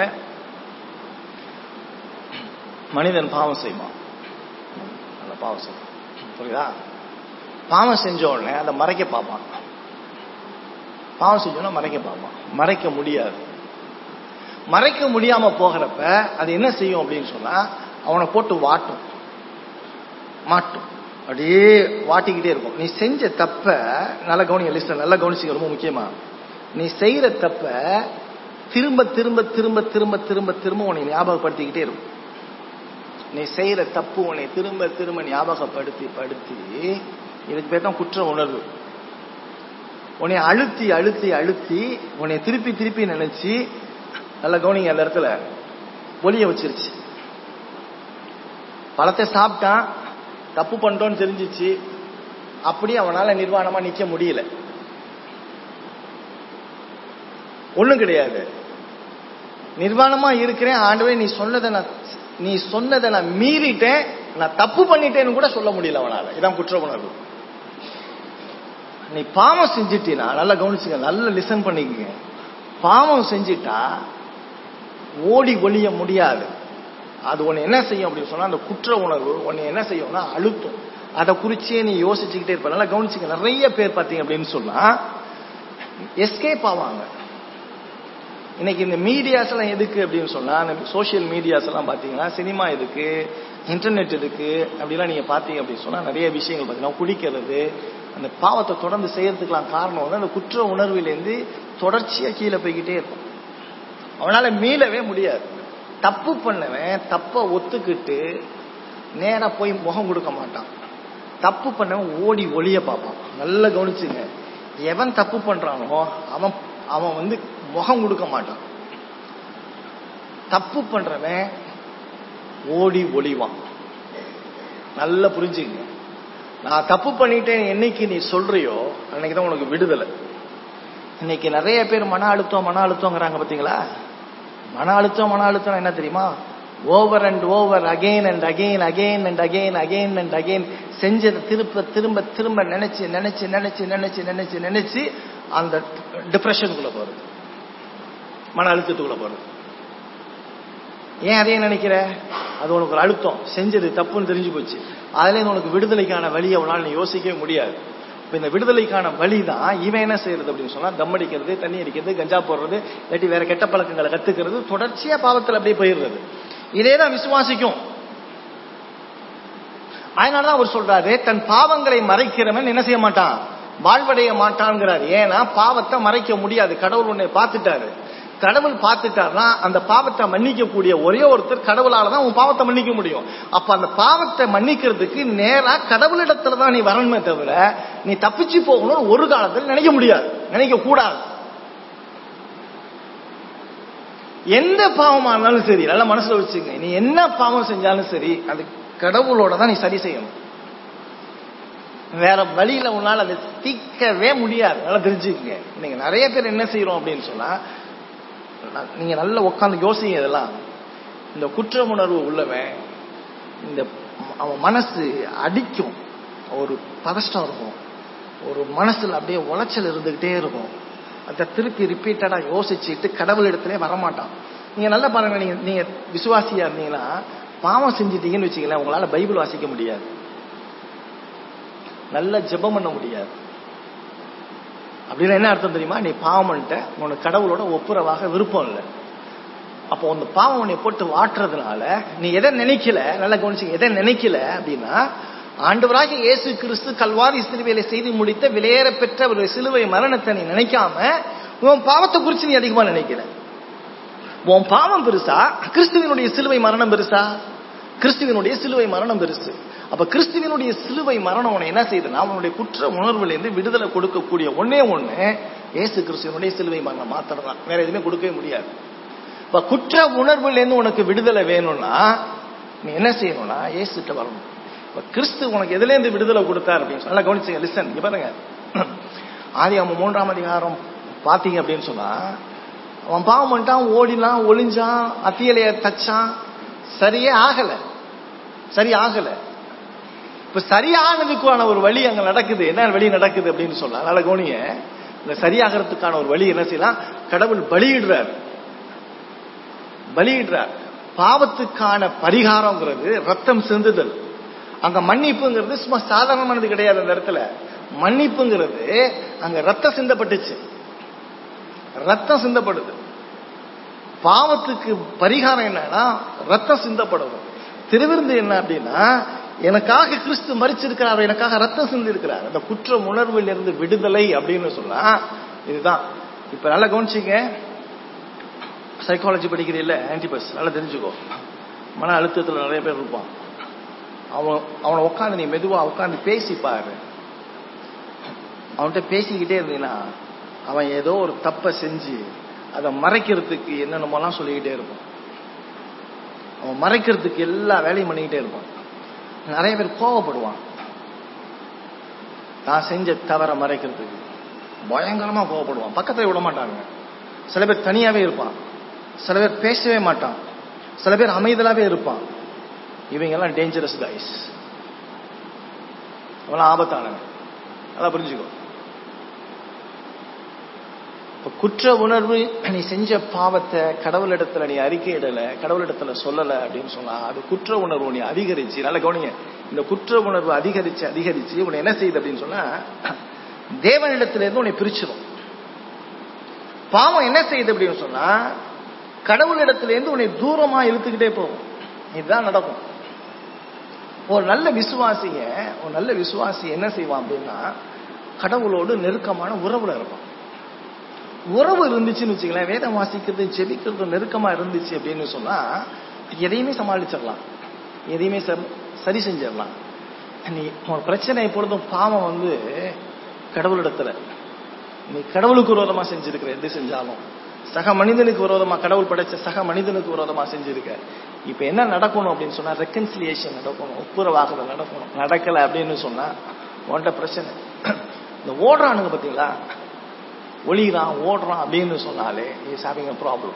மனிதன் பாவம் செய்வான் நல்ல பாவம் செய்வான் புரியுதா பாவம் செஞ்ச உடனே அதை மறைக்க பார்ப்பான் பாவம் செஞ்சோன்னா மறைக்க பார்ப்பான் மறைக்க முடியாது மறைக்க முடியாம போகிறப்ப அது என்ன செய்யும் அப்படின்னு சொன்னா அவனை போட்டு வாட்டும் மாட்டும் அப்படியே வாட்டிக்கிட்டே இருக்கும் நீ செஞ்ச தப்ப நல்லா கவனிங்க லிஸ்ட் நல்லா கவனிச்சுக்க ரொம்ப முக்கியமா நீ செய்யற தப்ப திரும்ப திரும்ப திரும்ப திரும்ப திரும்ப திரும்ப உன்னை ஞாபகப்படுத்திக்கிட்டே இருக்கும் நீ செய்யற தப்பு உன்னை திரும்ப திரும்ப ஞாபகப்படுத்தி படுத்தி இதுக்கு பேர் தான் குற்ற உணர்வு உன்னை அழுத்தி அழுத்தி அழுத்தி உன்னை திருப்பி திருப்பி நினைச்சு நல்ல கவனிங்க அந்த இடத்துல ஒளிய வச்சிருச்சு பழத்தை சாப்பிட்டான் தப்பு பண்ணிட்டோன்னு தெரிஞ்சிச்சு அப்படி அவனால நிர்வாணமா நிக்க முடியல ஒண்ணும் கிடையாது நிர்வாணமா இருக்கிறேன் ஆண்டவே நீ சொன்னதை நான் நீ சொன்னதை நான் மீறிட்டேன் நான் தப்பு பண்ணிட்டேன்னு கூட சொல்ல முடியல அவனால இதான் குற்ற உணர்வு நீ பாவம் செஞ்சிட்டீனா நல்லா கவனிச்சுங்க நல்லா லிசன் பண்ணிக்கங்க பாவம் செஞ்சிட்டா ஓடி ஒளிய முடியாது அது உன்னை என்ன செய்யும் அப்படின்னு சொன்னா அந்த குற்ற உணர்வு உன்னை என்ன செய்யும்னா அழுத்தும் அதை குறிச்சே நீ யோசிச்சுக்கிட்டே இருப்ப நல்லா கவனிச்சுங்க நிறைய பேர் பார்த்தீங்க அப்படின்னு சொன்னா எஸ்கேப் ஆவாங்க இன்னைக்கு இந்த மீடியாஸ் எல்லாம் எதுக்கு அப்படின்னு சொன்னா சோசியல் மீடியாஸ் எல்லாம் பாத்தீங்கன்னா சினிமா எதுக்கு இன்டர்நெட் எதுக்கு அப்படிலாம் நீங்க பாத்தீங்க அப்படின்னு சொன்னா நிறைய விஷயங்கள் பாத்தீங்கன்னா குடிக்கிறது அந்த பாவத்தை தொடர்ந்து செய்யறதுக்கெல்லாம் காரணம் வந்து அந்த குற்ற உணர்விலேருந்து தொடர்ச்சியா கீழே போய்கிட்டே இருக்கும் அவனால மீளவே முடியாது தப்பு பண்ணவன் தப்ப ஒத்துக்கிட்டு நேரா போய் முகம் கொடுக்க மாட்டான் தப்பு பண்ணவன் ஓடி ஒளிய பார்ப்பான் நல்லா கவனிச்சுங்க எவன் தப்பு பண்றானோ அவன் அவன் வந்து முகம் கொடுக்க மாட்டான் தப்பு பண்றவன் ஓடி ஒளிவான் நல்லா புரிஞ்சுங்க நான் தப்பு பண்ணிட்டேன் என்னைக்கு நீ சொல்றியோ அன்னைக்கு தான் உனக்கு விடுதலை இன்னைக்கு நிறைய பேர் மன அழுத்தம் மன அழுத்தங்கிறாங்க பாத்தீங்களா மன அழுத்தம் மன அழுத்தம் என்ன தெரியுமா over and over again and again again and again again and again செஞ்சதை திரும்ப திரும்ப திரும்ப நினைச்சு நினைச்சு நினைச்சு நினைச்சு நினைச்சு நினைச்சு அந்த டிப்ரெஷனுக்குள்ள போறது மன அழுத்தத்துக்குள்ள போறது ஏன் அதையே நினைக்கிற அது உனக்கு ஒரு அழுத்தம் செஞ்சது தப்புன்னு தெரிஞ்சு போச்சு அதுல இருந்து உனக்கு விடுதலைக்கான வழியை அவனால் நீ யோசிக்கவே முடியாது இப்ப இந்த விடுதலைக்கான வழி தான் இவன் என்ன செய்யறது அப்படின்னு சொன்னா தம் அடிக்கிறது தண்ணி அடிக்கிறது கஞ்சா போடுறது இல்லாட்டி வேற கெட்ட பழக்கங்களை கத்துக்கிறது தொடர்ச்சியா பாவத்தில் அப்படியே போயிடுறது இதே தான் விசுவாசிக்கும் அதனாலதான் அவர் சொல்றாரு தன் பாவங்களை மறைக்கிறவன் என்ன செய்ய மாட்டான் வாழ்வடைய மாட்டான்ங்கிறார் ஏன்னா பாவத்தை மறைக்க முடியாது கடவுள் உன்னை பார்த்துட்டாரு கடவுள் பார்த்துட்டாருன்னா அந்த பாவத்தை மன்னிக்கக்கூடிய ஒரே ஒருத்தர் கடவுளால தான் உன் பாவத்தை மன்னிக்க முடியும் அப்ப அந்த பாவத்தை மன்னிக்கிறதுக்கு நேரா கடவுளிடத்துல தான் நீ வரணுமே தவிர நீ தப்பிச்சு போகணும்னு ஒரு காலத்தில் நினைக்க முடியாது நினைக்க கூடாது எந்த பாவமா இருந்தாலும் சரி நல்ல மனசுல வச்சுங்க நீ என்ன பாவம் செஞ்சாலும் சரி அது கடவுளோட தான் நீ சரி செய்யணும் வேற வழியில உன்னால அதை தீக்கவே முடியாது நல்லா தெரிஞ்சுக்கங்க நீங்க நிறைய பேர் என்ன செய்யறோம் அப்படின்னு சொன்னா நீங்க நல்லா உட்காந்து யோசிங்க இதெல்லாம் இந்த குற்ற உணர்வு உள்ளவன் இந்த அவன் மனசு அடிக்கும் ஒரு பதஷ்டம் இருக்கும் ஒரு மனசுல அப்படியே உளைச்சல் இருந்துகிட்டே இருக்கும் அதை திருப்பி ரிப்பீட்டடா யோசிச்சுட்டு கடவுள் இடத்துல வரமாட்டான் நீங்க நல்லா பாருங்க நீங்க நீங்க விசுவாசியா இருந்தீங்கன்னா பாவம் செஞ்சிட்டீங்கன்னு வச்சுக்கல உங்களால பைபிள் வாசிக்க முடியாது நல்ல ஜெபம் பண்ண முடியாது அப்படின்னா என்ன அர்த்தம் தெரியுமா நீ பாவம் பண்ணிட்ட உனக்கு கடவுளோட ஒப்புரவாக விருப்பம் இல்லை அப்போ அந்த பாவம் உன்னை போட்டு வாட்டுறதுனால நீ எதை நினைக்கல நல்லா கவனிச்சுங்க எதை நினைக்கல அப்படின்னா ஆண்டவராக இயேசு கிறிஸ்து கல்வாரி சிலுவையில செய்து முடித்த விலையேற பெற்ற ஒரு சிலுவை மரணத்தை நீ நினைக்காம உன் பாவத்தை குறித்து நீ அதிகமா நினைக்கல உன் பாவம் பெருசா கிறிஸ்துவனுடைய சிலுவை மரணம் பெருசா கிறிஸ்துவனுடைய சிலுவை மரணம் பெருசு அப்ப கிறிஸ்துவனுடைய சிலுவை மரணம் உன்னை என்ன செய்யுதுன்னா அவனுடைய குற்ற உணர்வுல இருந்து விடுதலை கொடுக்கக்கூடிய ஒன்னே ஒண்ணு ஏசு கிறிஸ்துவனுடைய சிலுவை மரணம் மாத்திரம் தான் வேற எதுவுமே கொடுக்கவே முடியாது இப்ப குற்ற உணர்வுல இருந்து உனக்கு விடுதலை வேணும்னா நீ என்ன செய்யணும்னா ஏசுட்ட வரணும் இப்ப கிறிஸ்து உனக்கு எதுல இருந்து விடுதலை கொடுத்தார் அப்படின்னு நல்லா கவனிச்சுங்க லிசன் இங்க பாருங்க ஆதி அவன் மூன்றாம் அதிகாரம் பாத்தீங்க அப்படின்னு சொன்னா அவன் பாவம் பண்ணிட்டான் ஓடினான் ஒளிஞ்சான் அத்தியலைய தச்சான் சரியே ஆகல சரி ஆகல இப்ப சரியானதுக்கான ஒரு வழி அங்க நடக்குது என்ன வழி நடக்குது அப்படின்னு சொல்லலாம் அதனால கவனிங்க இந்த சரியாகிறதுக்கான ஒரு வழி என்ன செய்யலாம் கடவுள் பலியிடுறார் பலியிடுறார் பாவத்துக்கான பரிகாரம்ங்கிறது ரத்தம் சிந்துதல் அங்க மன்னிப்புங்கிறது சும்மா சாதாரணமானது கிடையாது அந்த இடத்துல மன்னிப்புங்கிறது அங்க ரத்தம் சிந்தப்பட்டுச்சு ரத்தம் சிந்தப்படுது பாவத்துக்கு பரிகாரம் என்னன்னா ரத்தம் சிந்தப்படுது திருவிருந்து என்ன அப்படின்னா எனக்காக கிறிஸ்து மறிச்சிருக்கிறார் எனக்காக ரத்தம் சிந்தி இருக்கிறார் அந்த குற்ற உணர்வில் இருந்து விடுதலை அப்படின்னு சொன்னா இதுதான் இப்ப நல்லா கவனிச்சிங்க சைக்காலஜி படிக்கிறீல்ல ஆன்டிபஸ் நல்லா தெரிஞ்சுக்கோ மன அழுத்தத்தில் நிறைய பேர் இருப்பான் அவன் அவனை உட்காந்து நீ மெதுவா உட்காந்து பேசி பாரு அவன்கிட்ட பேசிக்கிட்டே இருந்தீங்கன்னா அவன் ஏதோ ஒரு தப்பை செஞ்சு அதை மறைக்கிறதுக்கு என்னென்னமோலாம் சொல்லிக்கிட்டே இருப்பான் அவன் மறைக்கிறதுக்கு எல்லா வேலையும் பண்ணிக்கிட்டே இருப்பான் நிறைய பேர் கோவப்படுவான் தான் செஞ்ச தவற மறைக்கிறதுக்கு பயங்கரமா கோவப்படுவான் பக்கத்துல விட மாட்டாங்க சில பேர் தனியாவே இருப்பான் சில பேர் பேசவே மாட்டான் சில பேர் அமைதலாவே இருப்பான் இவங்க எல்லாம் டேஞ்சரஸ் கைஸ் அவெல்லாம் ஆபத்தானவன் அதான் புரிஞ்சுக்கோ இப்ப குற்ற உணர்வு நீ செஞ்ச பாவத்தை கடவுளிடத்துல நீ அறிக்கையிடல கடவுளிடத்துல சொல்லல அப்படின்னு சொன்னா அது குற்ற உணர்வு நீ அதிகரிச்சு நல்ல கவனிங்க இந்த குற்ற உணர்வு அதிகரிச்சு அதிகரிச்சு உன்னை என்ன செய்யுது அப்படின்னு சொன்னா தேவனிடத்துல இருந்து உன்னை பிரிச்சிடும் பாவம் என்ன செய்யுது அப்படின்னு சொன்னா கடவுளிடத்துல இருந்து உன்னை தூரமா இழுத்துக்கிட்டே போகும் இதுதான் நடக்கும் ஒரு நல்ல விசுவாசிய ஒரு நல்ல விசுவாசி என்ன செய்வான் அப்படின்னா கடவுளோடு நெருக்கமான உறவுல இருப்பான் உறவு இருந்துச்சுன்னு வச்சுங்களேன் வேதம் வாசிக்கிறது ஜெபிக்கிறது நெருக்கமா இருந்துச்சு அப்படின்னு சொன்னா எதையுமே சமாளிச்சிடலாம் எதையுமே சரி செஞ்சிடலாம் நீ உன் பிரச்சனை எப்பொழுதும் பாவம் வந்து கடவுளிடத்துல நீ கடவுளுக்கு விரோதமா செஞ்சிருக்கிற எது செஞ்சாலும் சக மனிதனுக்கு விரோதமா கடவுள் படைச்ச சக மனிதனுக்கு விரோதமா செஞ்சிருக்க இப்ப என்ன நடக்கணும் அப்படின்னு சொன்னா ரெக்கன்சிலியேஷன் நடக்கணும் ஒப்புரவாகுதல் நடக்கணும் நடக்கல அப்படின்னு சொன்னா உன்ட்ட பிரச்சனை இந்த ஓடுறானுங்க பாத்தீங்களா ஒளிகிறான் ஓடுறான் அப்படின்னு சொன்னாலே is having a problem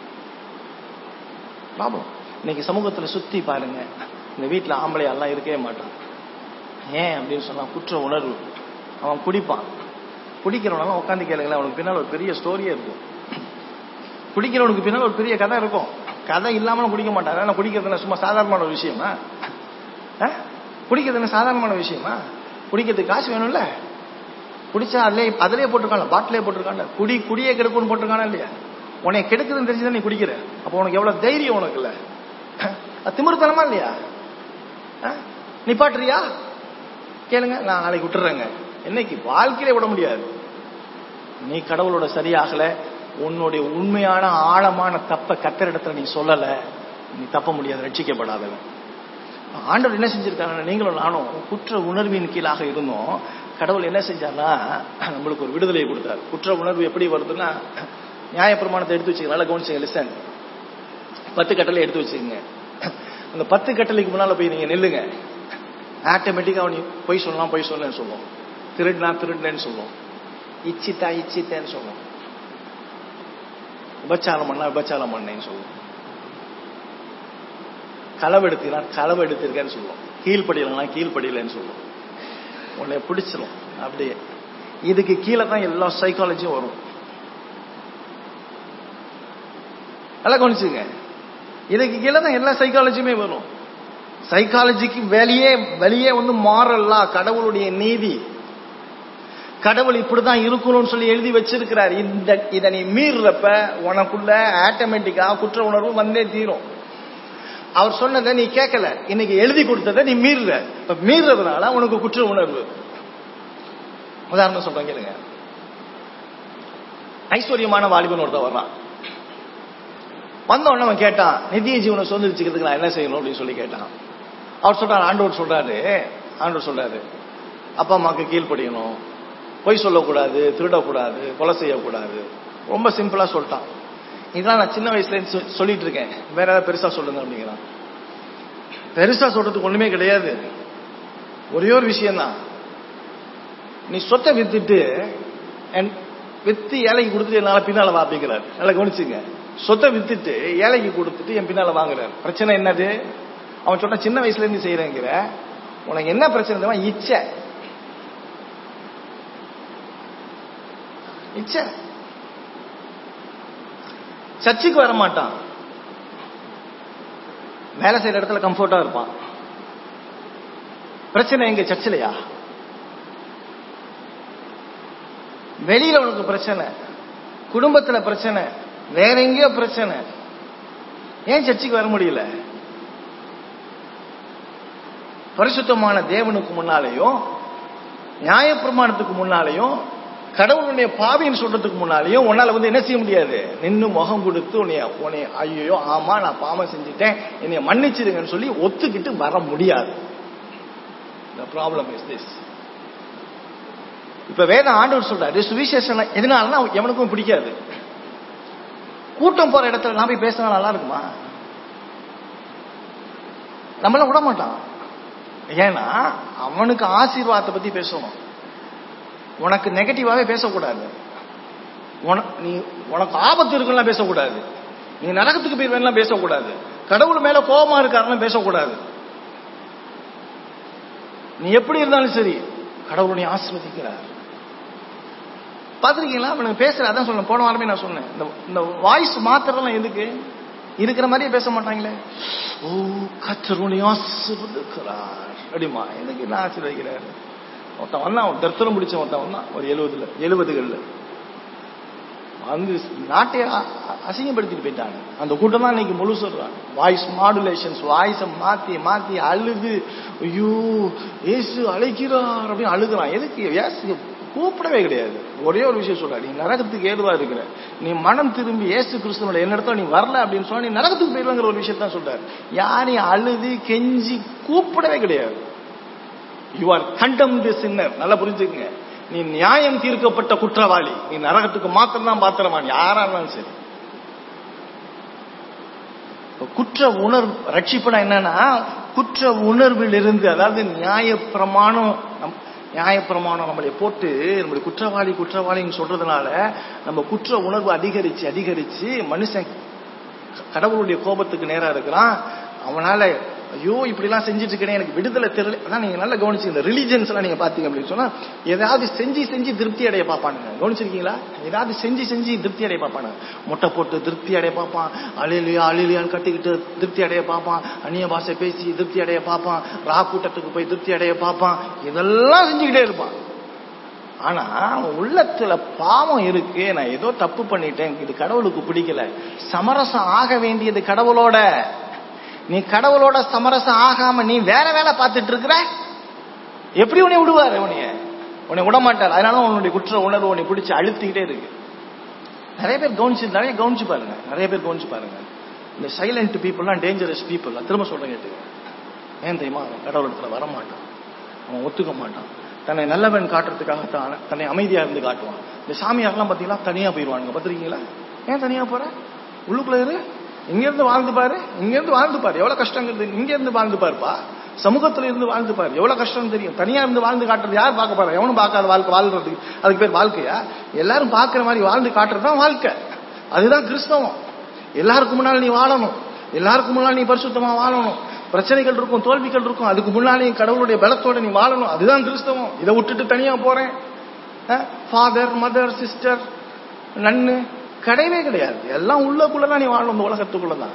problem இன்னைக்கு சமூகத்துல சுத்தி பாருங்க இந்த வீட்டுல ஆம்பளை எல்லாம் இருக்கவே மாட்டான் ஏன் அப்படின்னு சொன்னா குற்ற உணர்வு அவன் குடிப்பான் குடிக்கிறவனெல்லாம் உட்காந்து கேளுங்களேன் அவனுக்கு பின்னால் ஒரு பெரிய ஸ்டோரியே இருக்கும் குடிக்கிறவனுக்கு பின்னால் ஒரு பெரிய கதை இருக்கும் கதை இல்லாமலும் குடிக்க மாட்டான் ஆனா குடிக்கிறது சும்மா சாதாரணமான ஒரு விஷயமா குடிக்கிறது என்ன சாதாரணமான விஷயமா குடிக்கிறதுக்கு காசு வேணும்ல குடிச்சா அதுல அதிலே போட்டிருக்கான்ல பாட்டிலே போட்டிருக்கான்ல குடி குடியே கெடுக்கும்னு போட்டிருக்கானா இல்லையா உன்னை கெடுக்குதுன்னு தெரிஞ்சுதான் நீ குடிக்கிற அப்போ உனக்கு எவ்வளவு தைரியம் உனக்கு இல்ல திமிர்த்தனமா இல்லையா நீ பாட்டுறியா கேளுங்க நான் நாளைக்கு விட்டுறேங்க என்னைக்கு வாழ்க்கையில விட முடியாது நீ கடவுளோட சரியாகல உன்னுடைய உண்மையான ஆழமான தப்ப கத்தர் இடத்துல நீ சொல்லல நீ தப்ப முடியாது ரட்சிக்கப்படாதவன் ஆண்டவர் என்ன செஞ்சிருக்காங்க நீங்களும் நானும் குற்ற உணர்வின் கீழாக இருந்தோம் கடவுள் என்ன செஞ்சார்னா நம்மளுக்கு ஒரு விடுதலையை கொடுத்தார் குற்ற உணர்வு எப்படி வருதுன்னா நியாயப்பிரமாணத்தை எடுத்து வச்சுக்க நல்லா கவனிச்சுங்க லிசன் பத்து கட்டளை எடுத்து வச்சுக்கோங்க அந்த பத்து கட்டளைக்கு முன்னால போய் நீங்க நெல்லுங்க ஆட்டோமேட்டிக்கா அவன் பொய் சொல்லலாம் பொய் சொல்லலன்னு சொல்லுவோம் திருடுனா திருடுனேன்னு சொல்லுவோம் இச்சித்தா இச்சித்தேன்னு சொல்லுவோம் உபச்சாரம் பண்ணா உபச்சாரம் பண்ணேன்னு சொல்லுவோம் களவு எடுத்தீங்கன்னா களவு எடுத்திருக்கேன்னு சொல்லுவோம் கீழ்படியலன்னா கீழ்படியலன்னு சொல்லுவோம் உன்னை பிடிச்சிரும் அப்படியே இதுக்கு கீழே தான் எல்லா சைக்காலஜியும் வரும் நல்லா கவனிச்சுங்க இதுக்கு கீழே தான் எல்லா சைக்காலஜியுமே வரும் சைக்காலஜிக்கு வெளியே வெளியே வந்து மாறல்லா கடவுளுடைய நீதி கடவுள் இப்படிதான் இருக்கணும்னு சொல்லி எழுதி வச்சிருக்கிறார் இந்த இதை நீ மீறுறப்ப உனக்குள்ள ஆட்டோமேட்டிக்கா குற்ற உணர்வு வந்தே தீரும் அவர் சொன்னதை நீ கேட்கல இன்னைக்கு எழுதி கொடுத்ததை நீ மீறுற இப்ப மீறுறதுனால உனக்கு குற்ற உணர்வு உதாரணம் சொல்றேன் கேளுங்க ஐஸ்வர்யமான வாலிபன் ஒருத்தன் வர்றான் வந்த உடனே அவன் கேட்டான் நிதிய ஜீவனை சுதந்திரிச்சுக்கிறதுக்கு நான் என்ன செய்யணும் அப்படின்னு சொல்லி கேட்டான் அவர் சொல்றாரு ஆண்டவர் சொல்றாரு ஆண்டவர் சொல்றாரு அப்பா அம்மாக்கு கீழ்ப்படியணும் பொய் சொல்லக்கூடாது திருடக்கூடாது கொலை செய்யக்கூடாது ரொம்ப சிம்பிளா சொல்லிட்டான் இதெல்லாம் நான் சின்ன வயசுல இருந்து சொ- சொல்லிட்டு இருக்கேன் வேற ஏதாவது பெருசா சொல்லுங்க அப்படிங்கிறான் பெருசா சொல்றதுக்கு ஒண்ணுமே கிடையாது ஒரே ஒரு விஷயம்தான் நீ சொத்தை வித்துட்டு என் வித்து ஏழைக்கு கொடுத்துட்டு என்னால பின்னால வா அப்படிங்கிறார் நல்லா கவனிச்சுங்க சொத்தை வித்துட்டு ஏழைக்கு கொடுத்துட்டு என் பின்னால வாங்குறாரு பிரச்சனை என்னது அவன் சொன்ன சின்ன வயசுல இருந்து செய்யறேங்கிற உனக்கு என்ன பிரச்சனை தெரியுமா இச்சை இச்சை சர்ச்சுக்கு வர மாட்டான் வேலை செய்யற இடத்துல கம்ஃபர்ட்டா இருப்பான் பிரச்சனை எங்க சர்ச்சிலையா வெளியில உனக்கு பிரச்சனை குடும்பத்துல பிரச்சனை வேற எங்கேயோ பிரச்சனை ஏன் சர்ச்சுக்கு வர முடியல பரிசுத்தமான தேவனுக்கு முன்னாலேயும் நியாயப்பிரமாணத்துக்கு முன்னாலேயும் கடவுளுடைய பாவின்னு சொல்றதுக்கு முன்னாலேயும் உன்னால வந்து என்ன செய்ய முடியாது நின்னு முகம் கொடுத்து உன்னைய உன்னைய ஐயோ ஆமா நான் பாவம் செஞ்சுட்டேன் என்னைய மன்னிச்சிடுங்கன்னு சொல்லி ஒத்துக்கிட்டு வர முடியாது the problem is this இப்ப வேத ஆண்டவர் சொல்றாரு சுவிசேஷம் எதனாலன்னா எவனுக்கும் பிடிக்காது கூட்டம் போற இடத்துல நான் போய் பேசினா நல்லா இருக்குமா நம்மள விட மாட்டான் ஏன்னா அவனுக்கு ஆசீர்வாதத்தை பத்தி பேசணும் உனக்கு நெகட்டிவாவே பேசக்கூடாது உன- நீ உனக்கு ஆபத்து இருக்குன்னா பேசக்கூடாது நீ நரகத்துக்கு போயிருவேன்லாம் பேசக்கூடாது கடவுள் மேல கோபமா இருக்காருன்னு பேசக்கூடாது நீ எப்படி இருந்தாலும் சரி கடவுள் நீ ஆசீர்வதிக்கிறார் பாத்திருக்கீங்களா அவனுக்கு பேசுற அதான் சொன்னேன் போன வாரமே நான் சொன்னேன் இந்த இந்த வாய்ஸ் மாத்திரலாம் எதுக்கு இருக்கிற மாதிரியே பேச மாட்டாங்களே ஓ கத்தருணி ஆசீர்வதிக்கிறார் அப்படிமா எதுக்கு என்ன ஆசீர்வதிக்கிறார் ஒருத்தன் வந்தான் அவன் தர்த்தனம் பிடிச்ச ஒருத்தன் வந்தான் ஒரு எழுபதுல எழுபதுகள்ல வந்து நாட்டை அ- அ- அசிங்கப்படுத்திட்டு போயிட்டாங்க அந்த கூட்டம் தான் இன்னைக்கு முழு சொல்றாங்க வாய்ஸ் மாடுலேஷன்ஸ் வாய்ஸை மாத்தி மாத்தி அழுது ஐயோ ஏசு அழைக்கிறார் அப்படின்னு அழுகுறான் எதுக்கு ஏசு கூப்பிடவே கிடையாது ஒரே ஒரு விஷயம் சொல்ற நீ நரகத்துக்கு ஏதுவா இருக்கிற நீ மனம் திரும்பி ஏசு கிறிஸ்துவோட என்னிடத்துல நீ வரல அப்படின்னு சொன்னா நீ நரகத்துக்கு போயிடுவாங்கிற ஒரு விஷயத்த தான் சொல்றாரு யாரையும் அழுது கெஞ்சி கூப்பிடவே கிடையாது யூ ஆர் கண்டம் தி சின்னர் நல்லா புரிஞ்சுக்கங்க நீ நியாயம் தீர்க்கப்பட்ட குற்றவாளி நீ நரகத்துக்கு மாத்திரம் தான் பாத்திரமான் யாரா இருந்தாலும் சரி இப்ப குற்ற உணர்வு ரட்சிப்புனா என்னன்னா குற்ற உணர்வில் இருந்து அதாவது நியாய பிரமாணம் நம்- நியாய பிரமாணம் நம்மளை போட்டு நம்மளை குற்றவாளி குற்றவாளின்னு சொல்றதுனால நம்ம குற்ற உணர்வு அதிகரிச்சு அதிகரிச்சு மனுஷன் கடவுளுடைய கோபத்துக்கு நேரா இருக்கிறான் அவனால ஐயோ இப்படிலாம் செஞ்சுட்டு இருக்கேனே எனக்கு விடுதலை தெரியல அதான் நீங்க நல்லா கவனிச்சு இந்த ரிலிஜன்ஸ் எல்லாம் நீங்க பாத்தீங்க அப்படின்னு சொன்னா ஏதாவது செஞ்சு செஞ்சு திருப்தி அடைய பார்ப்பானுங்க கவனிச்சிருக்கீங்களா ஏதாவது செஞ்சு செஞ்சு திருப்தி அடைய பார்ப்பானுங்க முட்டை போட்டு திருப்தி அடைய பார்ப்பான் அழிலியா அழிலியான்னு கட்டிக்கிட்டு திருப்தி அடைய பார்ப்பான் அந்நிய பாஷை பேசி திருப்தி அடைய பார்ப்பான் ரா கூட்டத்துக்கு போய் திருப்தி அடைய பார்ப்பான் இதெல்லாம் செஞ்சுக்கிட்டே இருப்பான் ஆனா அவன் உள்ளத்துல பாவம் இருக்கு நான் ஏதோ தப்பு பண்ணிட்டேன் இது கடவுளுக்கு பிடிக்கல சமரசம் ஆக வேண்டியது கடவுளோட நீ கடவுளோட சமரசம் ஆகாம நீ வேற வேலை பார்த்துட்டு இருக்கிற எப்படி உன்னை விடுவாரு உன்னைய உன்னை விட மாட்டார் அதனால உன்னுடைய குற்ற உணர்வு உன்னை பிடிச்சு அழுத்திக்கிட்டே இருக்கு நிறைய பேர் கவனிச்சு நிறைய கவனிச்சு பாருங்க நிறைய பேர் கவனிச்சு பாருங்க இந்த சைலண்ட் பீப்புள்லாம் டேஞ்சரஸ் பீப்புள் நான் திரும்ப சொல்றேன் கேட்டுக்க ஏன் தெரியுமா அவன் கடவுள் இடத்துல வர மாட்டான் அவன் ஒத்துக்க மாட்டான் தன்னை நல்லவன் காட்டுறதுக்காக தான் தன்னை அமைதியா இருந்து காட்டுவான் இந்த சாமியார்லாம் பாத்தீங்களா தனியா போயிருவானுங்க பாத்திருக்கீங்களா ஏன் தனியா போற உள்ளுக்குள்ள இரு இங்க இருந்து வாழ்ந்து பாரு இங்க இருந்து வாழ்ந்து பாரு எவ்வளவு கஷ்டங்கிறது இங்க இருந்து வாழ்ந்து பாருப்பா சமூகத்துல இருந்து வாழ்ந்து பாரு எவ்வளவு கஷ்டம் தெரியும் தனியா இருந்து வாழ்ந்து காட்டுறது யார் பார்க்க போறா எவனும் பார்க்காத வாழ்க்கை வாழ்றதுக்கு அதுக்கு பேர் வாழ்க்கையா எல்லாரும் பார்க்கிற மாதிரி வாழ்ந்து காட்டுறது தான் வாழ்க்கை அதுதான் கிறிஸ்தவம் எல்லாருக்கும் முன்னால் நீ வாழணும் எல்லாருக்கும் முன்னால் நீ பரிசுத்தமா வாழணும் பிரச்சனைகள் இருக்கும் தோல்விகள் இருக்கும் அதுக்கு முன்னாலே நீ கடவுளுடைய பலத்தோட நீ வாழணும் அதுதான் கிறிஸ்தவம் இதை விட்டுட்டு தனியா போறேன் ஃபாதர் மதர் சிஸ்டர் நன்னு கிடையவே கிடையாது எல்லாம் உள்ளக்குள்ளதான் நீ வாழணும் இந்த உலகத்துக்குள்ளதான்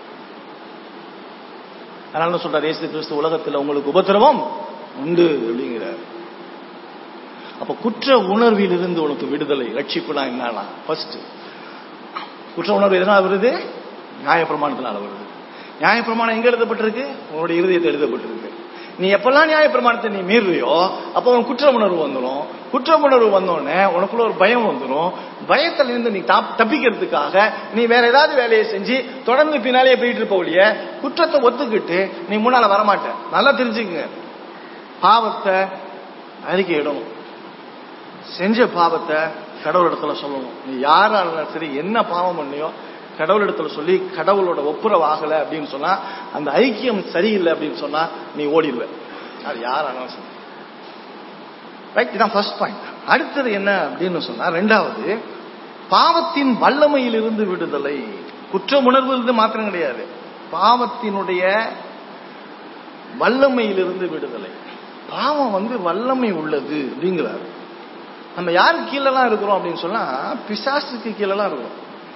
அதனால தான் சொல்றார் இயேசு கிறிஸ்து உலகத்துல உங்களுக்கு உபத்திரவம் உண்டு அப்படிங்கிறார் அப்ப குற்ற உணர்வில் இருந்து உனக்கு விடுதலை ரட்சிப்புனா என்னன்னா ஃபர்ஸ்ட் குற்ற உணர்வு எதனால வருது நியாயப்பிரமாணத்தினால வருது நியாயப்பிரமாணம் எங்க எழுதப்பட்டிருக்கு உன்னுடைய இருதயத்தை எழுதப்பட்டிருக்கு நீ எப்பெல்லாம் நியாயப்பிரமாணத்தை நீ மீறுறியோ அப்போ உனக்கு குற்ற உணர்வு வந்துடும் குற்ற உணர்வு வந்தோடனே உனக்குள்ள ஒரு பயம் வந்துடும் பயத்துல இருந்து நீ தப்- தப்பிக்கிறதுக்காக நீ வேற ஏதாவது வேலையை செஞ்சு தொடர்ந்து பின்னாலே போயிட்டு இருப்ப ஒழிய குற்றத்தை ஒத்துக்கிட்டு நீ முன்னால வரமாட்ட நல்லா தெரிஞ்சுக்கங்க பாவத்தை அறிக்கையிடணும் செஞ்ச பாவத்தை கடவுள் இடத்துல சொல்லணும் நீ யாரா இருந்தாலும் சரி என்ன பாவம் பண்ணியோ கடவுள் இடத்துல சொல்லி கடவுளோட ஒப்புரவு ஆகல அப்படின்னு சொன்னா அந்த ஐக்கியம் சரியில்லை அப்படின்னு சொன்னா நீ ஓடிடுவ அது யாரானாலும் சரி ரைட் இதான் ஃபர்ஸ்ட் பாயிண்ட் அடுத்தது என்ன அப்படின்னு சொன்னா ரெண்டாவது பாவத்தின் வல்லமையிலிருந்து விடுதலை குற்ற உணர்வு இருந்து மாத்திரம் கிடையாது பாவத்தினுடைய வல்லமையிலிருந்து விடுதலை பாவம் வந்து வல்லமை உள்ளது அப்படிங்கிறார் நம்ம யாரு கீழெல்லாம் இருக்கிறோம் அப்படின்னு சொன்னா பிசாசுக்கு கீழெல்லாம் இருக்கிறோம்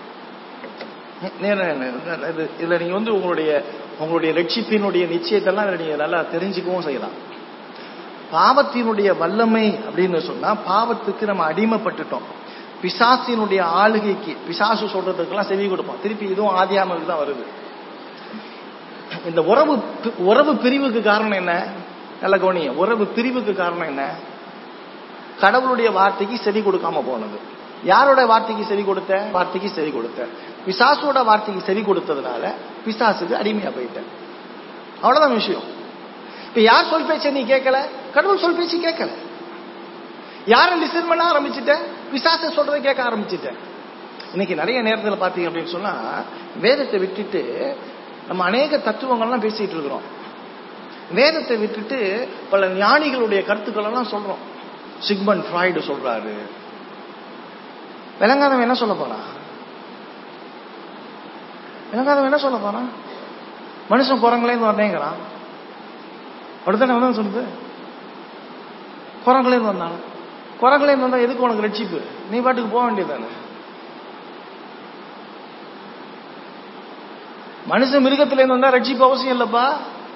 நேர இது இதுல நீங்க வந்து உங்களுடைய உங்களுடைய ரட்சிப்பினுடைய நிச்சயத்தெல்லாம் இதுல நீங்க நல்லா தெரிஞ்சுக்கவும் செய்யலாம் பாவத்தினுடைய வல்லமை அப்படின்னு சொன்னா பாவத்துக்கு நம்ம அடிமைப்பட்டுட்டோம் பிசாசினுடைய ஆளுகைக்கு பிசாசு சொல்றதுக்கெல்லாம் செவி கொடுப்போம் திருப்பி இதுவும் ஆதியாமலுக்கு தான் வருது இந்த உறவு உறவு பிரிவுக்கு காரணம் என்ன நல்ல கவனிய உறவு பிரிவுக்கு காரணம் என்ன கடவுளுடைய வார்த்தைக்கு செவி கொடுக்காம போனது யாரோட வார்த்தைக்கு செவி கொடுத்த வார்த்தைக்கு செவி கொடுத்த பிசாசோட வார்த்தைக்கு செவி கொடுத்ததுனால பிசாசுக்கு அடிமையா போயிட்டேன் அவ்வளவுதான் விஷயம் இப்ப யார் சொல் பேச்ச நீ கேட்கல கடவுள் சொல் பேச்சு கேட்கல யார லிசன் பண்ண ஆரம்பிச்சுட்ட பிசாச சொல்றதை கேட்க ஆரம்பிச்சுட்டேன் இன்னைக்கு நிறைய நேரத்தில் பார்த்தீங்க அப்படின்னு சொன்னா வேதத்தை விட்டுட்டு நம்ம அநேக தத்துவங்கள்லாம் பேசிட்டு இருக்கிறோம் வேதத்தை விட்டுட்டு பல ஞானிகளுடைய கருத்துக்கள் எல்லாம் சொல்றோம் சிக்மன் ஃப்ராய்டு சொல்றாரு விளங்காதவன் என்ன சொல்ல போறான் விளங்காதவன் என்ன சொல்ல போறான் மனுஷன் குரங்களேந்து வரேங்கிறான் அப்படித்தானே வந்து சொல்லுது குரங்களேந்து வந்தான் குரங்களேந்து வந்தா எதுக்கு உனக்கு ரட்சிப்பு நீ பாட்டுக்கு போக வேண்டியதானே மனுஷன் மிருகத்திலேருந்து வந்தா ரட்சிப்பு அவசியம் இல்லப்பா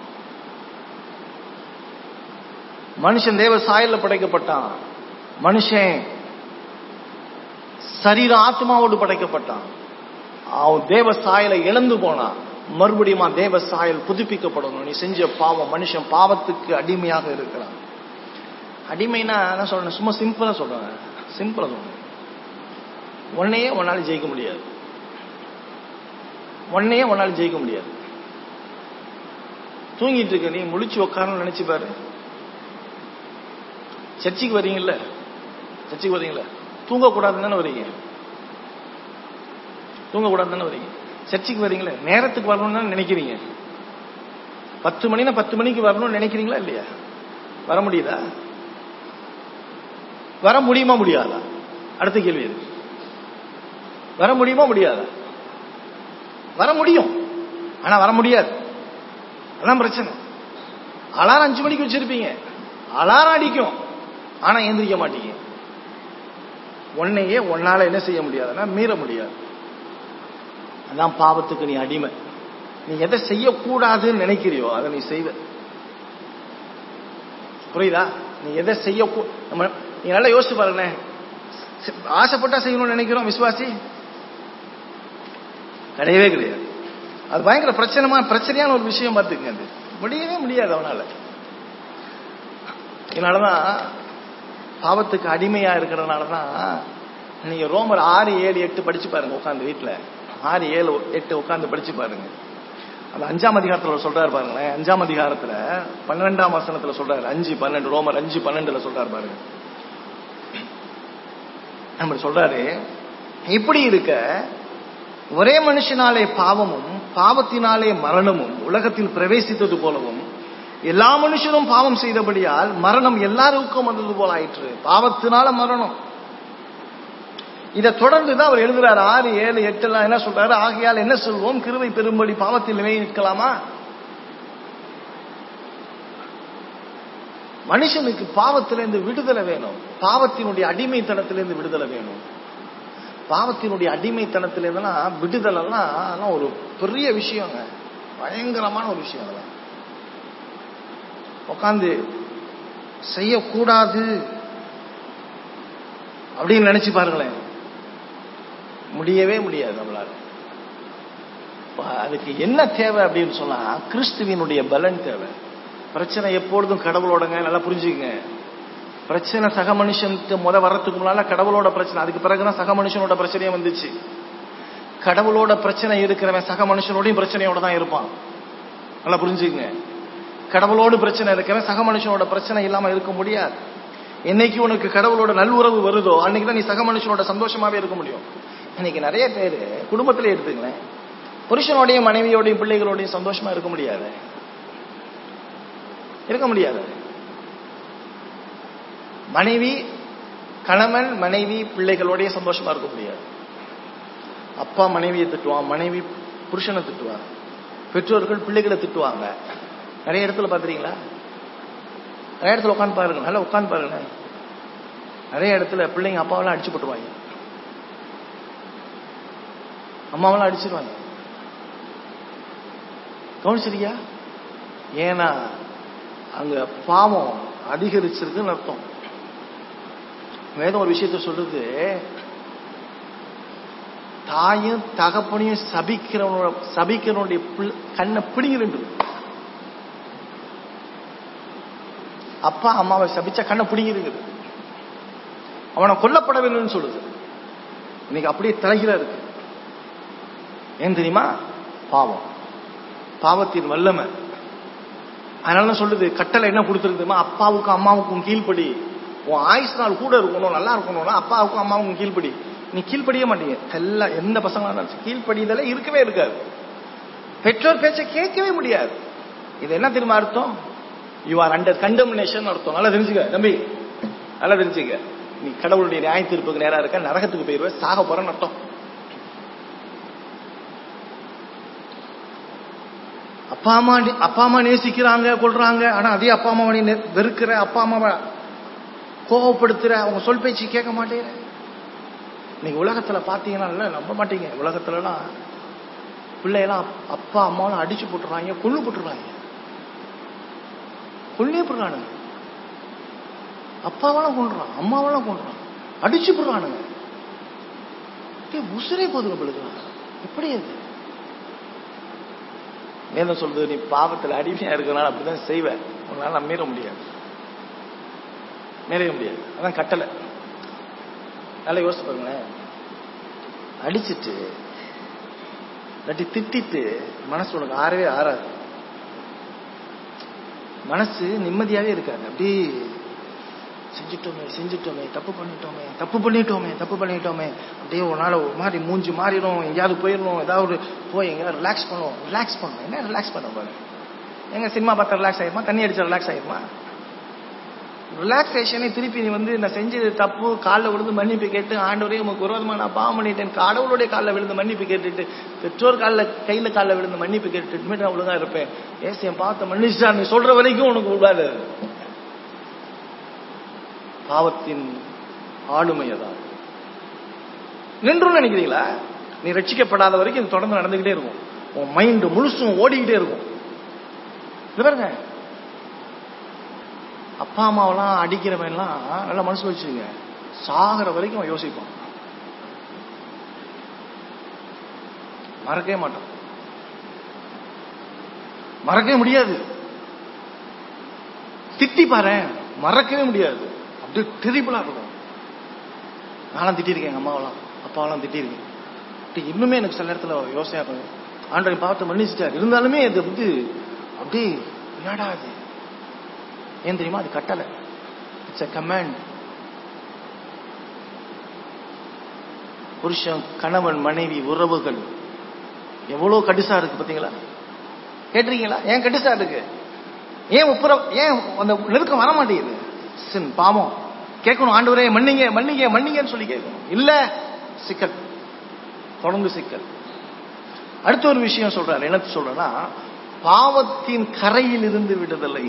மனுஷன் தேவ சாயல்ல படைக்கப்பட்டான் மனுஷன் சரீர ஆத்மாவோடு படைக்கப்பட்டான் அவன் தேவ சாயலை இழந்து போனான் மறுபடியும் தேவ சாயல் புதுப்பிக்கப்படணும் நீ செஞ்ச பாவம் மனுஷன் பாவத்துக்கு அடிமையாக இருக்கிறான் அடிமைனா என்ன சொல்றேன் சும்மா சிம்பிளா சொல்றேன் சிம்பிளா சொல்றேன் உன்னையே உன்னால ஜெயிக்க முடியாது உன்னையே உன்னால ஜெயிக்க முடியாது தூங்கிட்டு இருக்க நீ முழிச்சு உட்காரணும்னு நினைச்சு பாரு சர்ச்சைக்கு வரீங்கல்ல சர்ச்சைக்கு வரீங்களா தூங்கக்கூடாதுன்னு தானே வரீங்க தூங்கக்கூடாது தானே வரீங்க சர்ச்சைக்கு வரீங்களே நேரத்துக்கு வரணும்னு நினைக்கிறீங்க பத்து மணினா பத்து மணிக்கு வரணும்னு நினைக்கிறீங்களா இல்லையா வர முடியுதா வர முடியுமா முடியாதா அடுத்த கேள்வி இது வர முடியுமா முடியாதா வர முடியும் ஆனா வர முடியாது அதான் பிரச்சனை அலாரம் அஞ்சு மணிக்கு வச்சிருப்பீங்க அலாரம் அடிக்கும் ஆனா எந்திரிக்க மாட்டீங்க உன்னையே உன்னால என்ன செய்ய முடியாதுன்னா மீற முடியாது அதான் பாவத்துக்கு நீ அடிமை நீ எதை செய்யக்கூடாதுன்னு நினைக்கிறியோ அதை நீ செய்வ புரியுதா நீ எதை செய்ய நம்ம நீ நல்லா யோசிச்சு பாருங்களேன் ஆசைப்பட்டா செய்யணும்னு நினைக்கிறோம் விசுவாசி கிடையவே கிடையாது அது பயங்கர பிரச்சனமா பிரச்சனையான ஒரு விஷயம் பார்த்துங்க அது முடியவே முடியாது அவனால இதனாலதான் பாவத்துக்கு அடிமையா இருக்கிறதுனாலதான் நீங்க ரோமர் ஆறு ஏழு எட்டு படிச்சு பாருங்க உட்காந்து வீட்டுல ஆறு ஏழு எட்டு உட்காந்து படிச்சு பாருங்க அந்த அஞ்சாம் அதிகாரத்துல சொல்றாரு பாருங்களேன் அஞ்சாம் அதிகாரத்துல பன்னெண்டாம் வசனத்துல சொல்றாரு அஞ்சு பன்னெண்டு ரோமர் அஞ்சு பன்னெண்டுல சொல்றாரு பாருங்க நம்ம சொல்றாரு இப்படி இருக்க ஒரே மனுஷனாலே பாவமும் பாவத்தினாலே மரணமும் உலகத்தில் பிரவேசித்தது போலவும் எல்லா மனுஷரும் பாவம் செய்தபடியால் மரணம் எல்லாருக்கும் வந்தது போல ஆயிற்று பாவத்தினால மரணம் இதை தொடர்ந்து தான் அவர் எழுதுறாரு ஆறு ஏழு எட்டு எல்லாம் என்ன சொல்றாரு ஆகையால் என்ன சொல்வோம் கிருவை பெரும்படி பாவத்தில் நிலை நிற்கலாமா மனுஷனுக்கு பாவத்திலிருந்து விடுதலை வேணும் பாவத்தினுடைய அடிமைத்தனத்திலிருந்து விடுதலை வேணும் பாவத்தினுடைய அடிமைத்தனத்திலிருந்துலாம் விடுதலைலாம் அதெல்லாம் ஒரு பெரிய விஷயங்க பயங்கரமான ஒரு விஷயம் அதெல்லாம் உட்காந்து செய்யக்கூடாது அப்படின்னு நினைச்சு பாருங்களேன் முடியவே முடியாது நம்மளால அதுக்கு என்ன தேவை அப்படின்னு சொன்னா கிறிஸ்துவினுடைய பலன் தேவை பிரச்சனை எப்பொழுதும் கடவுளோடங்க நல்லா புரிஞ்சுக்கங்க பிரச்சனை சக மனுஷனுக்கு முத வர்றதுக்கு முன்னால கடவுளோட பிரச்சனை அதுக்கு பிறகுதான் சக மனுஷனோட பிரச்சனையே வந்துச்சு கடவுளோட பிரச்சனை இருக்கிறவன் சக மனுஷனோடையும் பிரச்சனையோட தான் இருப்பான் நல்லா புரிஞ்சுக்கங்க கடவுளோடு பிரச்சனை இருக்கிறவன் சக மனுஷனோட பிரச்சனை இல்லாம இருக்க முடியாது என்னைக்கு உனக்கு கடவுளோட நல்வுறவு வருதோ அன்னைக்கு தான் நீ சக மனுஷனோட சந்தோஷமாவே இருக்க முடியும் இன்னைக்கு நிறைய பேர் குடும்பத்திலே எடுத்துங்களேன் புருஷனோடையும் மனைவியோடையும் பிள்ளைகளோடையும் சந்தோஷமா இருக்க முடியாது இருக்க முடியாது மனைவி கணவன் மனைவி பிள்ளைகளோடய சந்தோஷமா இருக்க முடியாது அப்பா மனைவியை திட்டுவான் மனைவி புருஷனை திட்டுவாங்க பெற்றோர்கள் பிள்ளைகளை திட்டுவாங்க நிறைய இடத்துல பார்த்துறீங்களா நிறைய இடத்துல உட்காந்து பாருங்க நல்லா உட்காந்து பாருங்க நிறைய இடத்துல பிள்ளைங்க அப்பாவெல்லாம் அடிச்சு போட்டுருவாங்க அம்மாவெல்லாம் அடிச்சிருவாங்க கவனிச்சிருக்கியா ஏன்னா அங்க பாவம் அதிகரிச்சிருக்குன்னு அர்த்தம் வேதம் ஒரு விஷயத்த சொல்லுது தாயும் தகப்பனையும் சபிக்கிறவனோட சபிக்கிறவனுடைய பிள்ளை- கண்ணை பிடிங்கிருந்து அப்பா அம்மாவை சபிச்சா கண்ணை பிடிங்கிருக்குது அவனை கொல்லப்பட வேணும்னு சொல்லுது இன்னைக்கு அப்படியே தலைகீழா இருக்கு ஏன் தெரியுமா பாவம் பாவத்தின் வல்லமை அதனால தான் சொல்லுது கட்டளை என்ன கொடுத்துருக்குமா அப்பாவுக்கும் அம்மாவுக்கும் கீழ்ப்படி உன் ஆயுசு நாள் கூட இருக்கணும் நல்லா இருக்கணும்னா அப்பாவுக்கும் அம்மாவுக்கும் கீழ்ப்படி நீ கீழ்ப்படிய மாட்டீங்க எல்லா எந்த பசங்களா இருந்தாலும் சரி, கீழ்ப்படிதலே இருக்கவே இருக்காது பெற்றோர் பேச்சை கேட்கவே முடியாது இது என்ன தெரியுமா அர்த்தம் யூ ஆர் அண்டர் கண்டம்னேஷன் அர்த்தம் நல்லா தெரிஞ்சுக்க தம்பி நல்லா தெரிஞ்சுக்க நீ கடவுளுடைய நியாய தீர்ப்புக்கு நேரா இருக்க நரகத்துக்கு போயிருவ சாக போறன்னு அர்த்தம் அப்பா அம்மா அப்பா அம்மா நேசிக்கிறாங்க கொள்றாங்க ஆனா அதே அப்பா அம்மாவை நீ நெ- வெறுக்கிற அப்பா அம்மாவை கோவப்படுத்துற அவங்க சொல் பேச்சு கேட்க மாட்டேங்கிற நீங்க உலகத்துல பாத்தீங்கன்னா இல்ல, நம்ப மாட்டீங்க உலகத்துலலாம் பிள்ளையெல்லாம் அப்- அப்பா அம்மாவும் அடிச்சு போட்டுறாங்க கொள்ளு போட்டுறாங்க கொள்ளே போடுறானுங்க அப்பாவெல்லாம் கொண்டுறான் அம்மாவெல்லாம் கொண்டுறான் அடிச்சு போடுறானுங்க டேய், உசுரே போதுங்க நம்மளுக்கு எப்படி அது வேதம் சொல்றது நீ பாவத்துல அடிமையா இருக்கனால அப்படிதான் செய்வ உன்னால மீற முடியாது மீற முடியாது அதான் கட்டளை நல்லா யோசிச்சு பாருங்களேன் அடிச்சிட்டு இல்லாட்டி திட்டிட்டு மனசு உனக்கு ஆறவே ஆறாது மனசு நிம்மதியாவே இருக்காது அப்படியே செஞ்சுட்டோமே செஞ்சுட்டோமே தப்பு பண்ணிட்டோமே தப்பு பண்ணிட்டோமே தப்பு பண்ணிட்டோமே அப்படியே ஒரு நாள் ஒரு மாதிரி மூஞ்சி மாறிடும் எங்கேயாவது போயிடணும் ஏதாவது ஒரு போய் எங்கேயாவது ரிலாக்ஸ் பண்ணுவோம் ரிலாக்ஸ் பண்ணுவோம் என்ன ரிலாக்ஸ் பண்ண பாரு எங்க சினிமா பார்த்தா ரிலாக்ஸ் ஆயிருமா தண்ணி அடிச்சா ரிலாக்ஸ் ஆயிருமா ரிலாக்ஸேஷனே திருப்பி நீ வந்து நான் செஞ்சது தப்பு காலில் விழுந்து மன்னிப்பு கேட்டு ஆண்டவரே உமக்கு விரோதமா நான் பாவம் பண்ணிட்டேன் கடவுளுடைய காலில் விழுந்து மன்னிப்பு கேட்டுட்டு பெற்றோர் காலில் கையில காலில் விழுந்து மன்னிப்பு கேட்டுட்டு இனிமேல் நான் ஒழுங்கா இருப்பேன் ஏசி என் பாவத்தை மன்னிச்சா நீ சொல்ற வரைக்கும் உனக்கு விடாது பாவத்தின் ஆளுமை அதான் நின்றும் நினைக்கிறீங்களா நீ ரட்சிக்கப்படாத வரைக்கும் இது தொடர்ந்து நடந்துகிட்டே இருக்கும் உன் மைண்ட் முழுசும் ஓடிக்கிட்டே இருக்கும் இது பாருங்க அப்பா அம்மாவெல்லாம் அடிக்கிறவன்லாம் நல்லா மனசு வச்சுங்க சாகிற வரைக்கும் அவன் யோசிப்பான் மறக்கவே மாட்டான் மறக்கவே முடியாது திட்டி பாரு மறக்கவே முடியாது அப்படியே டெரிபிளா இருக்கும் நானும் திட்டிருக்கேன் எங்க அம்மாவெல்லாம் அப்பாவெல்லாம் திட்டிருக்கேன் அப்படி இன்னுமே எனக்கு சில நேரத்துல யோசனையா இருக்கும் ஆண்டவன் பாவத்தை மன்னிச்சிட்டார் இருந்தாலுமே அது வந்து அப்படியே விளையாடாது ஏன் தெரியுமா அது கட்டளை இட்ஸ் a கமாண்ட் புருஷன் கணவன் மனைவி உறவுகள் எவ்வளவு கடிசா இருக்கு பாத்தீங்களா கேட்டிருக்கீங்களா ஏன் கடிசா இருக்கு ஏன் உப்புற ஏன் அந்த நெருக்கம் வர மாட்டேங்குது சின் பாவம் கேட்கணும் ஆண்டவரே மன்னிங்க மன்னிங்க மன்னிங்கன்னு சொல்லி கேட்கணும் இல்ல சிக்கல் தொடர்ந்து சிக்கல் அடுத்த ஒரு விஷயம் சொல்றாரு என்ன சொல்றேன்னா பாவத்தின் கரையில் இருந்து விடுதலை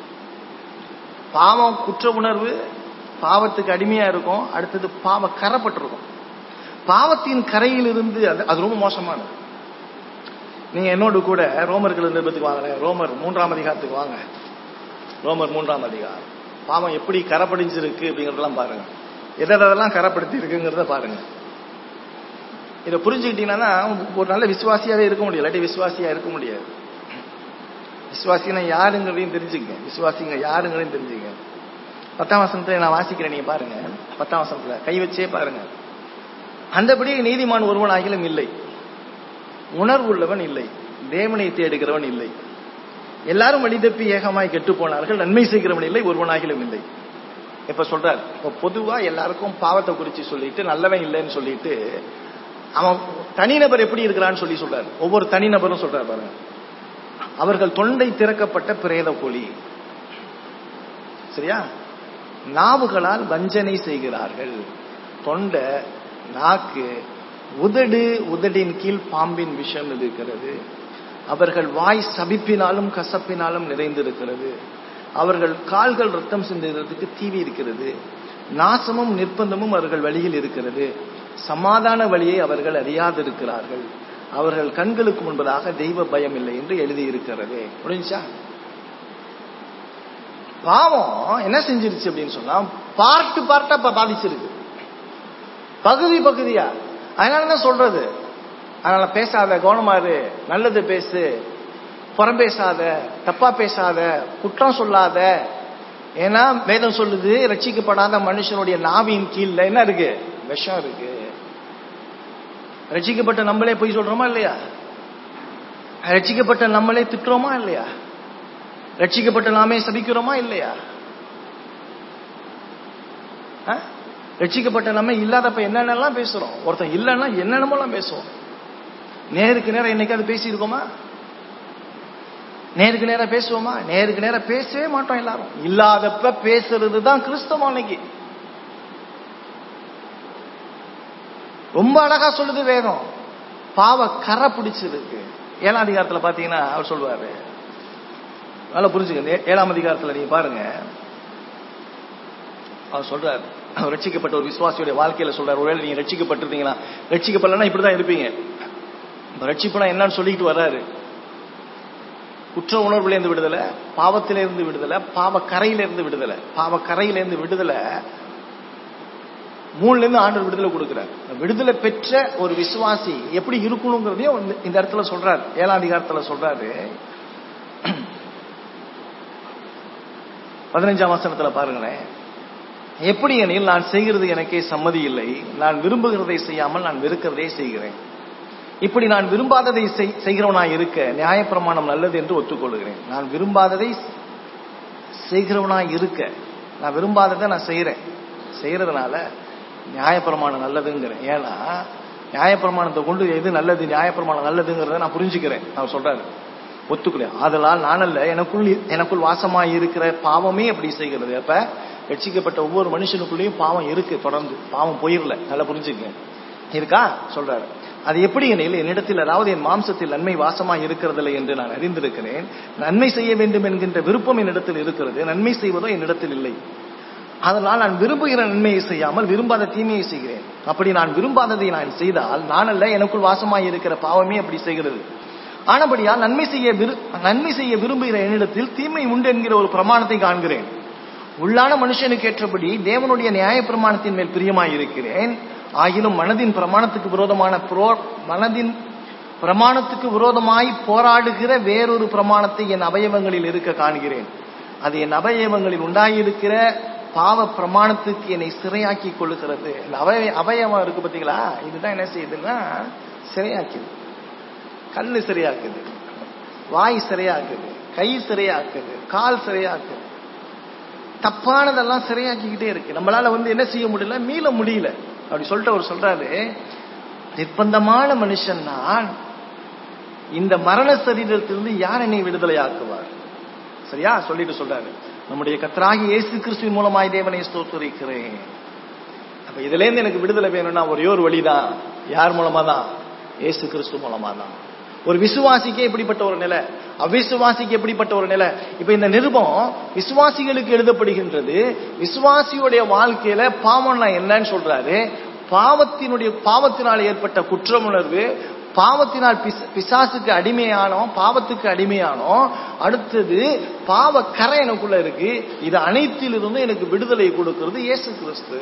பாவம் குற்ற உணர்வு பாவத்துக்கு அடிமையா இருக்கும் அடுத்தது பாவ கரைப்பட்டிருக்கும் பாவத்தின் கரையில் இருந்து அது அது ரொம்ப மோசமானது நீங்க என்னோடு கூட ரோமர்கள் நிருபத்துக்கு வாங்க ரோமர் மூன்றாம் அதிகாரத்துக்கு வாங்க ரோமர் மூன்றாம் அதிகாரம் பாவம் எப்படி கரைப்படிஞ்சிருக்கு அப்படிங்கறதெல்லாம் பாருங்க எதெல்லாம் கரைப்படுத்தி இருக்குங்கிறத பாருங்க இதை புரிஞ்சுக்கிட்டீங்கன்னா ஒரு நல்ல விசுவாசியாவே இருக்க முடியும் இல்லாட்டி விசுவாசியா இருக்க முடியாது விசுவாசினா யாருங்கிறதையும் தெரிஞ்சுங்க விசுவாசிங்க யாருங்கிறதையும் தெரிஞ்சுங்க பத்தாம் வசனத்துல நான் வாசிக்கிறேன் நீங்க பாருங்க பத்தாம் வசனத்துல கை வச்சே பாருங்க அந்தபடி நீதிமான் ஒருவன் ஆகிலும் இல்லை உணர்வுள்ளவன் இல்லை தேவனை தேடுகிறவன் இல்லை எல்லாரும் வழிதப்பி ஏகமாய் கெட்டு போனார்கள் நன்மை செய்கிறவன் இல்லை ஒருவனாகிலும் இல்லை இப்ப சொல்றார் இப்ப பொதுவா எல்லாருக்கும் பாவத்தை குறிச்சு சொல்லிட்டு நல்லவன் இல்லைன்னு சொல்லிட்டு அவன் தனிநபர் எப்படி இருக்கிறான்னு சொல்லி சொல்றாரு ஒவ்வொரு தனிநபரும் சொல்றாரு பாருங்க அவர்கள் தொண்டை திறக்கப்பட்ட பிரேத கோழி சரியா நாவுகளால் வஞ்சனை செய்கிறார்கள் தொண்டை நாக்கு உதடு உதடின் கீழ் பாம்பின் விஷம் இருக்கிறது அவர்கள் வாய் சபிப்பினாலும் கசப்பினாலும் நிறைந்திருக்கிறது அவர்கள் கால்கள் ரத்தம் சிந்துகிறதுக்கு தீவி இருக்கிறது நாசமும் நிர்பந்தமும் அவர்கள் வழியில் இருக்கிறது சமாதான வழியை அவர்கள் அறியாதிருக்கிறார்கள் அவர்கள் கண்களுக்கு முன்பதாக தெய்வ பயம் இல்லை என்று எழுதியிருக்கிறது முடிஞ்சா பாவம் என்ன செஞ்சிருச்சு அப்படின்னு சொன்னா பார்ட்டு பார்ட்டா இப்ப பாதிச்சிருக்கு பகுதி பகுதியா அதனால என்ன சொல்றது அதனால பேசாத கவனமா இரு நல்லது பேசு புறம் பேசாத தப்பா பேசாத குற்றம் சொல்லாத ஏன்னா வேதம் சொல்லுது ரட்சிக்கப்படாத மனுஷனுடைய நாவின் கீழ்ல என்ன இருக்கு விஷம் இருக்கு ரட்சிக்கப்பட்ட நம்மளே போய் சொல்றோமா இல்லையா ரட்சிக்கப்பட்ட நம்மளே திட்டுறோமா இல்லையா ரட்சிக்கப்பட்ட நாமே சபிக்கிறோமா இல்லையா ஆ? ரட்சிக்கப்பட்ட நம்ம இல்லாதப்ப என்னென்னலாம் பேசுறோம் ஒருத்தன் இல்லைன்னா என்னென்னமோலாம் பேசுவோம் நேருக்கு நேரம் என்னைக்காவது பேசியிருக்கோமா நேருக்கு நேரம் பேசுவோமா நேருக்கு நேரம் பேசவே மாட்டோம் எல்லாரும் இல்லாதப்ப பேசுறது தான் கிறிஸ்தவம் அன்னைக்கு ரொம்ப அழகா சொல்லுது வேதம் பாவ கரை பிடிச்சிருக்கு ஏழாம் அதிகாரத்துல பாத்தீங்கன்னா அவர் சொல்லுவாரு நல்லா புரிஞ்சுக்க ஏழாம் அதிகாரத்துல நீங்க பாருங்க அவர் சொல்றாரு அவர் ரட்சிக்கப்பட்ட ஒரு விசுவாசியுடைய வாழ்க்கையில சொல்றாரு ஒருவேளை நீங்க ரட்சிக்கப்பட்டிருந்தீங்கன்னா ரட்சிக்கப்படலன்னா இப்படிதான் இருப்பீங்க இப்ப ரட்சிப்புனா என்னன்னு சொல்லிட்டு வர்றாரு குற்ற உணர்வுல விடுதலை பாவத்திலிருந்து விடுதலை பாவ கரையிலிருந்து விடுதலை பாவ கரையிலிருந்து விடுதலை மூணுல இருந்து ஆண்டவர் விடுதலை கொடுக்கிறார் விடுதலை பெற்ற ஒரு விசுவாசி எப்படி இருக்கணுங்கிறதையும் இந்த- இந்த இடத்துல சொல்றாரு ஏழாம் அதிகாரத்துல சொல்றாரு பதினஞ்சாம் வசனத்துல பாருங்களேன் எப்படி எனில் நான் செய்கிறது எனக்கே சம்மதி இல்லை நான் விரும்புகிறதை செய்யாமல் நான் வெறுக்கிறதே செய்கிறேன் இப்படி நான் விரும்பாததை செய்- செய்கிறவனாய் இருக்க நியாயப்பிரமாணம் நல்லது என்று ஒத்துக்கொள்கிறேன் நான் விரும்பாததை செய்கிறவனாய் இருக்க நான் விரும்பாததை நான் செய்யறேன் செய்யறதுனால நியாயப்பிரமாணம் நல்லதுங்கிறேன் ஏன்னா நியாயப்பிரமாணத்தை கொண்டு எது நல்லது நியாயப்பிரமாணம் நல்லதுங்கிறத நான் புரிஞ்சுக்கிறேன் அவர் சொல்றாரு ஒத்துக்கிறேன் ஆதலால் நானல்ல எனக்குள் எனக்குள் வாசமாய் இருக்கிற பாவமே அப்படி செய்கிறது அப்ப ரட்சிக்கப்பட்ட ஒவ்வொரு மனுஷனுக்குள்ளேயும் பாவம் இருக்கு தொடர்ந்து பாவம் போயிடல நல்லா புரிஞ்சுக்கங்க இருக்கா சொல்றாரு அது எப்படி எனில் என்னிடத்தில் அதாவது என் மாம்சத்தில் நன்மை வாசமாய் இருக்கிறதில்லை என்று நான் அறிந்திருக்கிறேன் நன்மை செய்ய வேண்டும் என்கின்ற விருப்பம் என்னிடத்தில் இருக்கிறது நன்மை செய்வதோ என்னிடத்தில் இல்லை அதனால் நான் விரும்புகிற நன்மையை செய்யாமல் விரும்பாத தீமையை செய்கிறேன் அப்படி நான் விரும்பாததை நான் செய்தால் நான் அல்ல எனக்குள் வாசமாய் இருக்கிற பாவமே அப்படி செய்கிறது ஆனபடியால் நன்மை செய்ய விரு- நன்மை செய்ய விரும்புகிற என்னிடத்தில் தீமை உண்டு என்கிற ஒரு பிரமாணத்தை காண்கிறேன் உள்ளான மனுஷனுக்கு ஏற்றபடி தேவனுடைய நியாய பிரமாணத்தின் மேல் பிரியமாய் இருக்கிறேன் ஆகிலும் மனதின் பிரமாணத்துக்கு விரோதமான புரோ- மனதின் பிரமாணத்துக்கு விரோதமாய் போராடுகிற வேறொரு பிரமாணத்தை என் அவயவங்களில் இருக்க காண்கிறேன் அது என் அவயவங்களில் உண்டாயிருக்கிற பாவ பிரமாணத்துக்கு என்னை சிறையாக்கி கொள்ளுகிறது இந்த அவய அவயவம் இருக்கு பாத்தீங்களா இதுதான் என்ன செய்யுதுன்னா சிறையாக்குது கண்ணு சிறையாக்குது வாய் சிறையாக்குது கை சிறையாக்குது கால் சிறையாக்குது தப்பானதெல்லாம் சிறையாக்கிக்கிட்டே இருக்கு நம்மளால வந்து என்ன செய்ய முடியல மீள முடியல அப்படி சொல்லிட்டு அவர் சொல்றாரு நிர்பந்தமான மனுஷன் நான் இந்த மரண சரீரத்திலிருந்து யார் என்னை விடுதலையாக்குவார் சரியா சொல்லிட்டு சொல்றாரு நம்முடைய கத்தராகி இயேசு கிறிஸ்துவின் மூலமாய் தேவனை ஸ்தோத்தரிக்கிறேன் அப்ப இதுல இருந்து எனக்கு விடுதலை வேணும்னா ஒரே ஒரு வழிதான் யார் மூலமா தான் இயேசு கிறிஸ்து மூலமா தான் ஒரு விசுவாசிக்கே இப்படிப்பட்ட ஒரு நிலை அவிசுவாசிக்கு எப்படிப்பட்ட ஒரு நிலை இப்ப இந்த நிருபம் விசுவாசிகளுக்கு எழுதப்படுகின்றது விசுவாசியுடைய வாழ்க்கையில பாவம்னா என்னன்னு சொல்றாரு பாவத்தினுடைய பாவத்தினால் ஏற்பட்ட குற்றமுணர்வு பாவத்தினால் பிச- பிசாசுக்கு அடிமையானோம் பாவத்துக்கு அடிமையானோம் அடுத்தது பாவ கரை எனக்குள்ள இருக்கு இது அனைத்திலிருந்தும் எனக்கு விடுதலை கொடுக்கிறது இயேசு கிறிஸ்து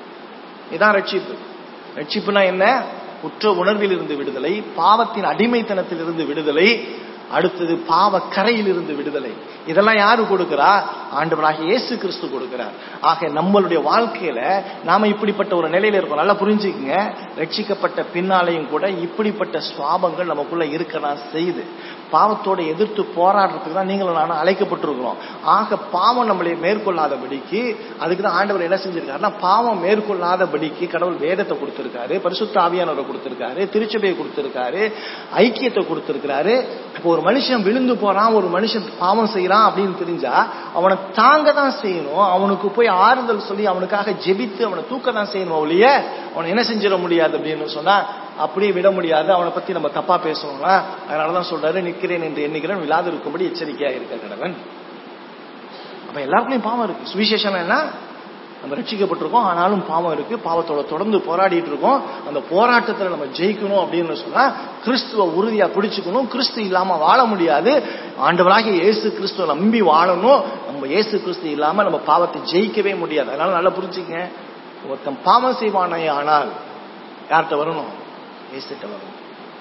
இதான் ரட்சிப்பு ரட்சிப்புனா என்ன குற்ற உணர்வில் இருந்து விடுதலை பாவத்தின் அடிமைத்தனத்திலிருந்து விடுதலை அடுத்தது பாவ கரையிலிருந்து விடுதலை இதெல்லாம் யாரு கொடுக்கிறா ஆண்டவராகிய இயேசு கிறிஸ்து கொடுக்கிறார் ஆக நம்மளுடைய வாழ்க்கையில நாம இப்படிப்பட்ட ஒரு நிலையில இருக்கோம் நல்லா புரிஞ்சுக்கங்க ரட்சிக்கப்பட்ட பின்னாலையும் கூட இப்படிப்பட்ட சுவாபங்கள் நமக்குள்ள இருக்கதான் செய்யுது பாவத்தோட எதிர்த்து போராடுறதுக்கு தான் நீங்களும் நானும் அழைக்கப்பட்டிருக்கிறோம் ஆக பாவம் நம்மளை மேற்கொள்ளாதபடிக்கு அதுக்கு தான் ஆண்டவர் என்ன செஞ்சிருக்காருன்னா பாவம் மேற்கொள்ளாதபடிக்கு கடவுள் வேதத்தை கொடுத்திருக்காரு பரிசுத்த ஆவியானவரை கொடுத்திருக்காரு திருச்சபையை கொடுத்திருக்காரு ஐக்கியத்தை கொடுத்திருக்காரு இப்போ ஒரு ஒரு மனுஷன் விழுந்து போறான் ஒரு மனுஷன் பாவம் செய்யறான் அப்படின்னு தெரிஞ்சா அவனை தாங்க தான் செய்யணும் அவனுக்கு போய் ஆறுதல் சொல்லி அவனுக்காக ஜெபித்து அவனை தூக்க தான் செய்யணும் ஒழிய அவனை என்ன செஞ்சிட முடியாது அப்படின்னு சொன்னா அப்படியே விட முடியாது அவனை பத்தி நம்ம தப்பா பேசணும்னா அதனாலதான் சொல்றாரு நிற்கிறேன் என்று எண்ணுகிறேன் விழாது இருக்கும்படி எச்சரிக்கையா இருக்க கடவன் அப்ப எல்லாருக்குள்ளயும் பாவம் இருக்கு சுவிசேஷம் என்ன நம்ம ரட்சிக்கப்பட்டிருக்கோம் ஆனாலும் பாவம் இருக்கு பாவத்தோட தொடர்ந்து போராடிட்டு இருக்கோம் அந்த போராட்டத்துல நம்ம ஜெயிக்கணும் அப்படின்னு சொன்னா கிறிஸ்துவ உறுதியா பிடிச்சுக்கணும் கிறிஸ்து இல்லாம வாழ முடியாது ஆண்டவராகிய இயேசு கிறிஸ்துவ நம்பி வாழணும் நம்ம இயேசு கிறிஸ்து இல்லாம நம்ம பாவத்தை ஜெயிக்கவே முடியாது அதனால நல்லா புரிஞ்சுக்கங்க ஒருத்தன் பாவம் செய்வானே ஆனால் யார்கிட்ட வரணும் இயேசுகிட்ட வரணும்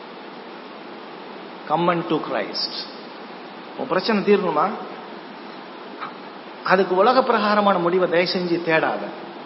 கம்மன் டு கிரைஸ்ட் உன் பிரச்சனை தீரணுமா அதுக்கு உலக பிரகாரமான முடிவை தயவு செஞ்சு தேடாத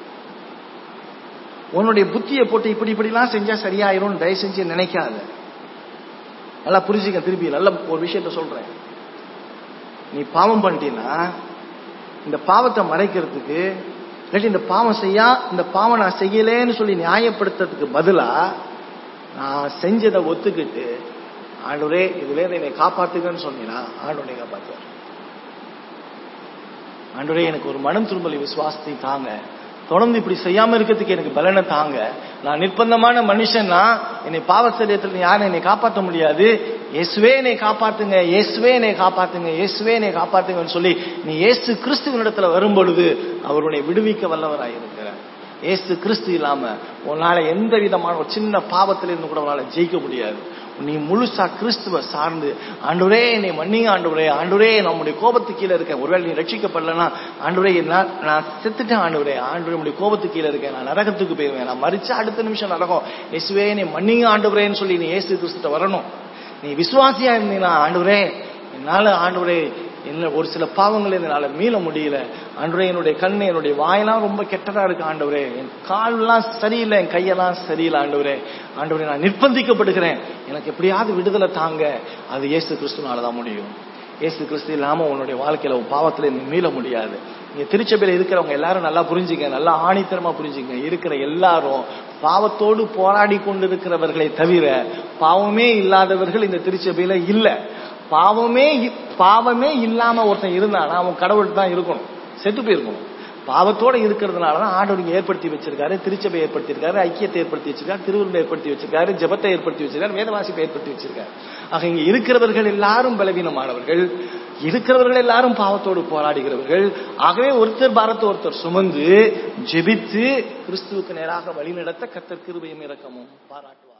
உன்னுடைய புத்தியை போட்டு இப்படி இப்படிலாம் செஞ்சா சரியாயிரும் தயவு செஞ்சு நினைக்காத நல்லா புரிஞ்சுக்க திருப்பி நல்ல ஒரு விஷயத்த சொல்றேன் நீ பாவம் பண்ணிட்டீன்னா இந்த பாவத்தை மறைக்கிறதுக்கு இல்லாட்டி இந்த பாவம் செய்யா இந்த பாவம் நான் செய்யலேன்னு சொல்லி நியாயப்படுத்துறதுக்கு பதிலா நான் செஞ்சதை ஒத்துக்கிட்டு ஆண்டவரே இதுல என்னை காப்பாத்துங்கன்னு சொன்னீங்கன்னா ஆண்டவனை காப்பாத்துவார் ஆண்டவரே எனக்கு ஒரு மனம் திரும்பலை விசுவாசத்தை தாங்க தொடர்ந்து இப்படி செய்யாம இருக்கிறதுக்கு எனக்கு பலனை தாங்க நான் நிர்பந்தமான மனுஷன்னா என்னை பாவ சரியத்தில் யாரும் என்னை காப்பாற்ற முடியாது இயேசுவே என்னை காப்பாத்துங்க இயேசுவே என்னை காப்பாத்துங்க இயேசுவே என்னை காப்பாத்துங்கன்னு சொல்லி நீ இயேசு கிறிஸ்துவனிடத்துல வரும் பொழுது அவருடைய விடுவிக்க வல்லவராயிருக்கிறார் இயேசு கிறிஸ்து இல்லாம உன்னால எந்த விதமான ஒரு சின்ன பாவத்துல இருந்து கூட உன்னால ஜெயிக்க முடியாது நீ முழுசா கிறிஸ்துவ சார்ந்து ஆண்டவரே என்னை மன்னிங்க ஆண்டவரே ஆண்டவரே நம்முடைய கோபத்துக்கு கீழே இருக்கேன் ஒருவேளை நீ ரட்சிக்கப்படலன்னா ஆண்டவரே நான் நான் செத்துட்டேன் ஆண்டவரே ஆண்டவரே நம்முடைய கோபத்துக்கு கீழே இருக்கேன் நான் நரகத்துக்கு போயிருவேன் நான் மறிச்சா அடுத்த நிமிஷம் நரகம் இயேசுவே என்னை மன்னிங்க ஆண்டவரேன்னு சொல்லி நீ இயேசு கிறிஸ்துட்ட வரணும் நீ விசுவாசியா இருந்தீங்கன்னா ஆண்டவரே என்னால ஆண்டவரே என்ன ஒரு சில பாவங்கள் என்னால மீள முடியல ஆண்டவரே என்னுடைய கண்ணு என்னுடைய வாயெல்லாம் ரொம்ப கெட்டதா இருக்கு ஆண்டவரே என் கால்லாம் சரியில்லை என் கையெல்லாம் சரியில்லை ஆண்டவரே ஆண்டவரே நான் நிர்பந்திக்கப்படுகிறேன் எனக்கு எப்படியாவது விடுதலை தாங்க அது இயேசு கிறிஸ்துனால தான் முடியும் இயேசு கிறிஸ்து இல்லாம உன்னுடைய வாழ்க்கையில உன் பாவத்துல நீ மீள முடியாது இங்க திருச்சபையில இருக்கிறவங்க எல்லாரும் நல்லா புரிஞ்சுங்க நல்லா ஆணித்தரமா புரிஞ்சுங்க இருக்கிற எல்லாரும் பாவத்தோடு போராடி கொண்டிருக்கிறவர்களை தவிர பாவமே இல்லாதவர்கள் இந்த திருச்சபையில இல்ல பாவமே இ- பாவமே இல்லாம ஒருத்தன் இருந்தானா அவன் கடவுள் தான் இருக்கணும் செத்து போயிருக்கணும் பாவத்தோட இருக்கிறதுனால தான் ஆண்டவர் இங்க ஏற்படுத்தி வச்சிருக்காரு திருச்சபை ஏற்படுத்தியிருக்காரு ஐக்கியத்தை ஏற்படுத்தி வச்சிருக்காரு திருவிழா ஏற்படுத்தி வச்சிருக்காரு ஜெபத்தை ஏற்படுத்தி வச்சிருக்காரு வேதவாசிப்பை ஏற்படுத்தி வச்சிருக்காரு ஆக இங்க இருக்கிறவர்கள் எல்லாரும் பலவீனமானவர்கள் இருக்கிறவர்கள் எல்லாரும் பாவத்தோடு போராடுகிறவர்கள் ஆகவே ஒருத்தர் பாரத்தை ஒருத்தர் சுமந்து ஜெபித்து கிறிஸ்துவுக்கு நேராக வழிநடத்த கத்தர் கிருபையும் இரக்கமும் பாராட்டுவார்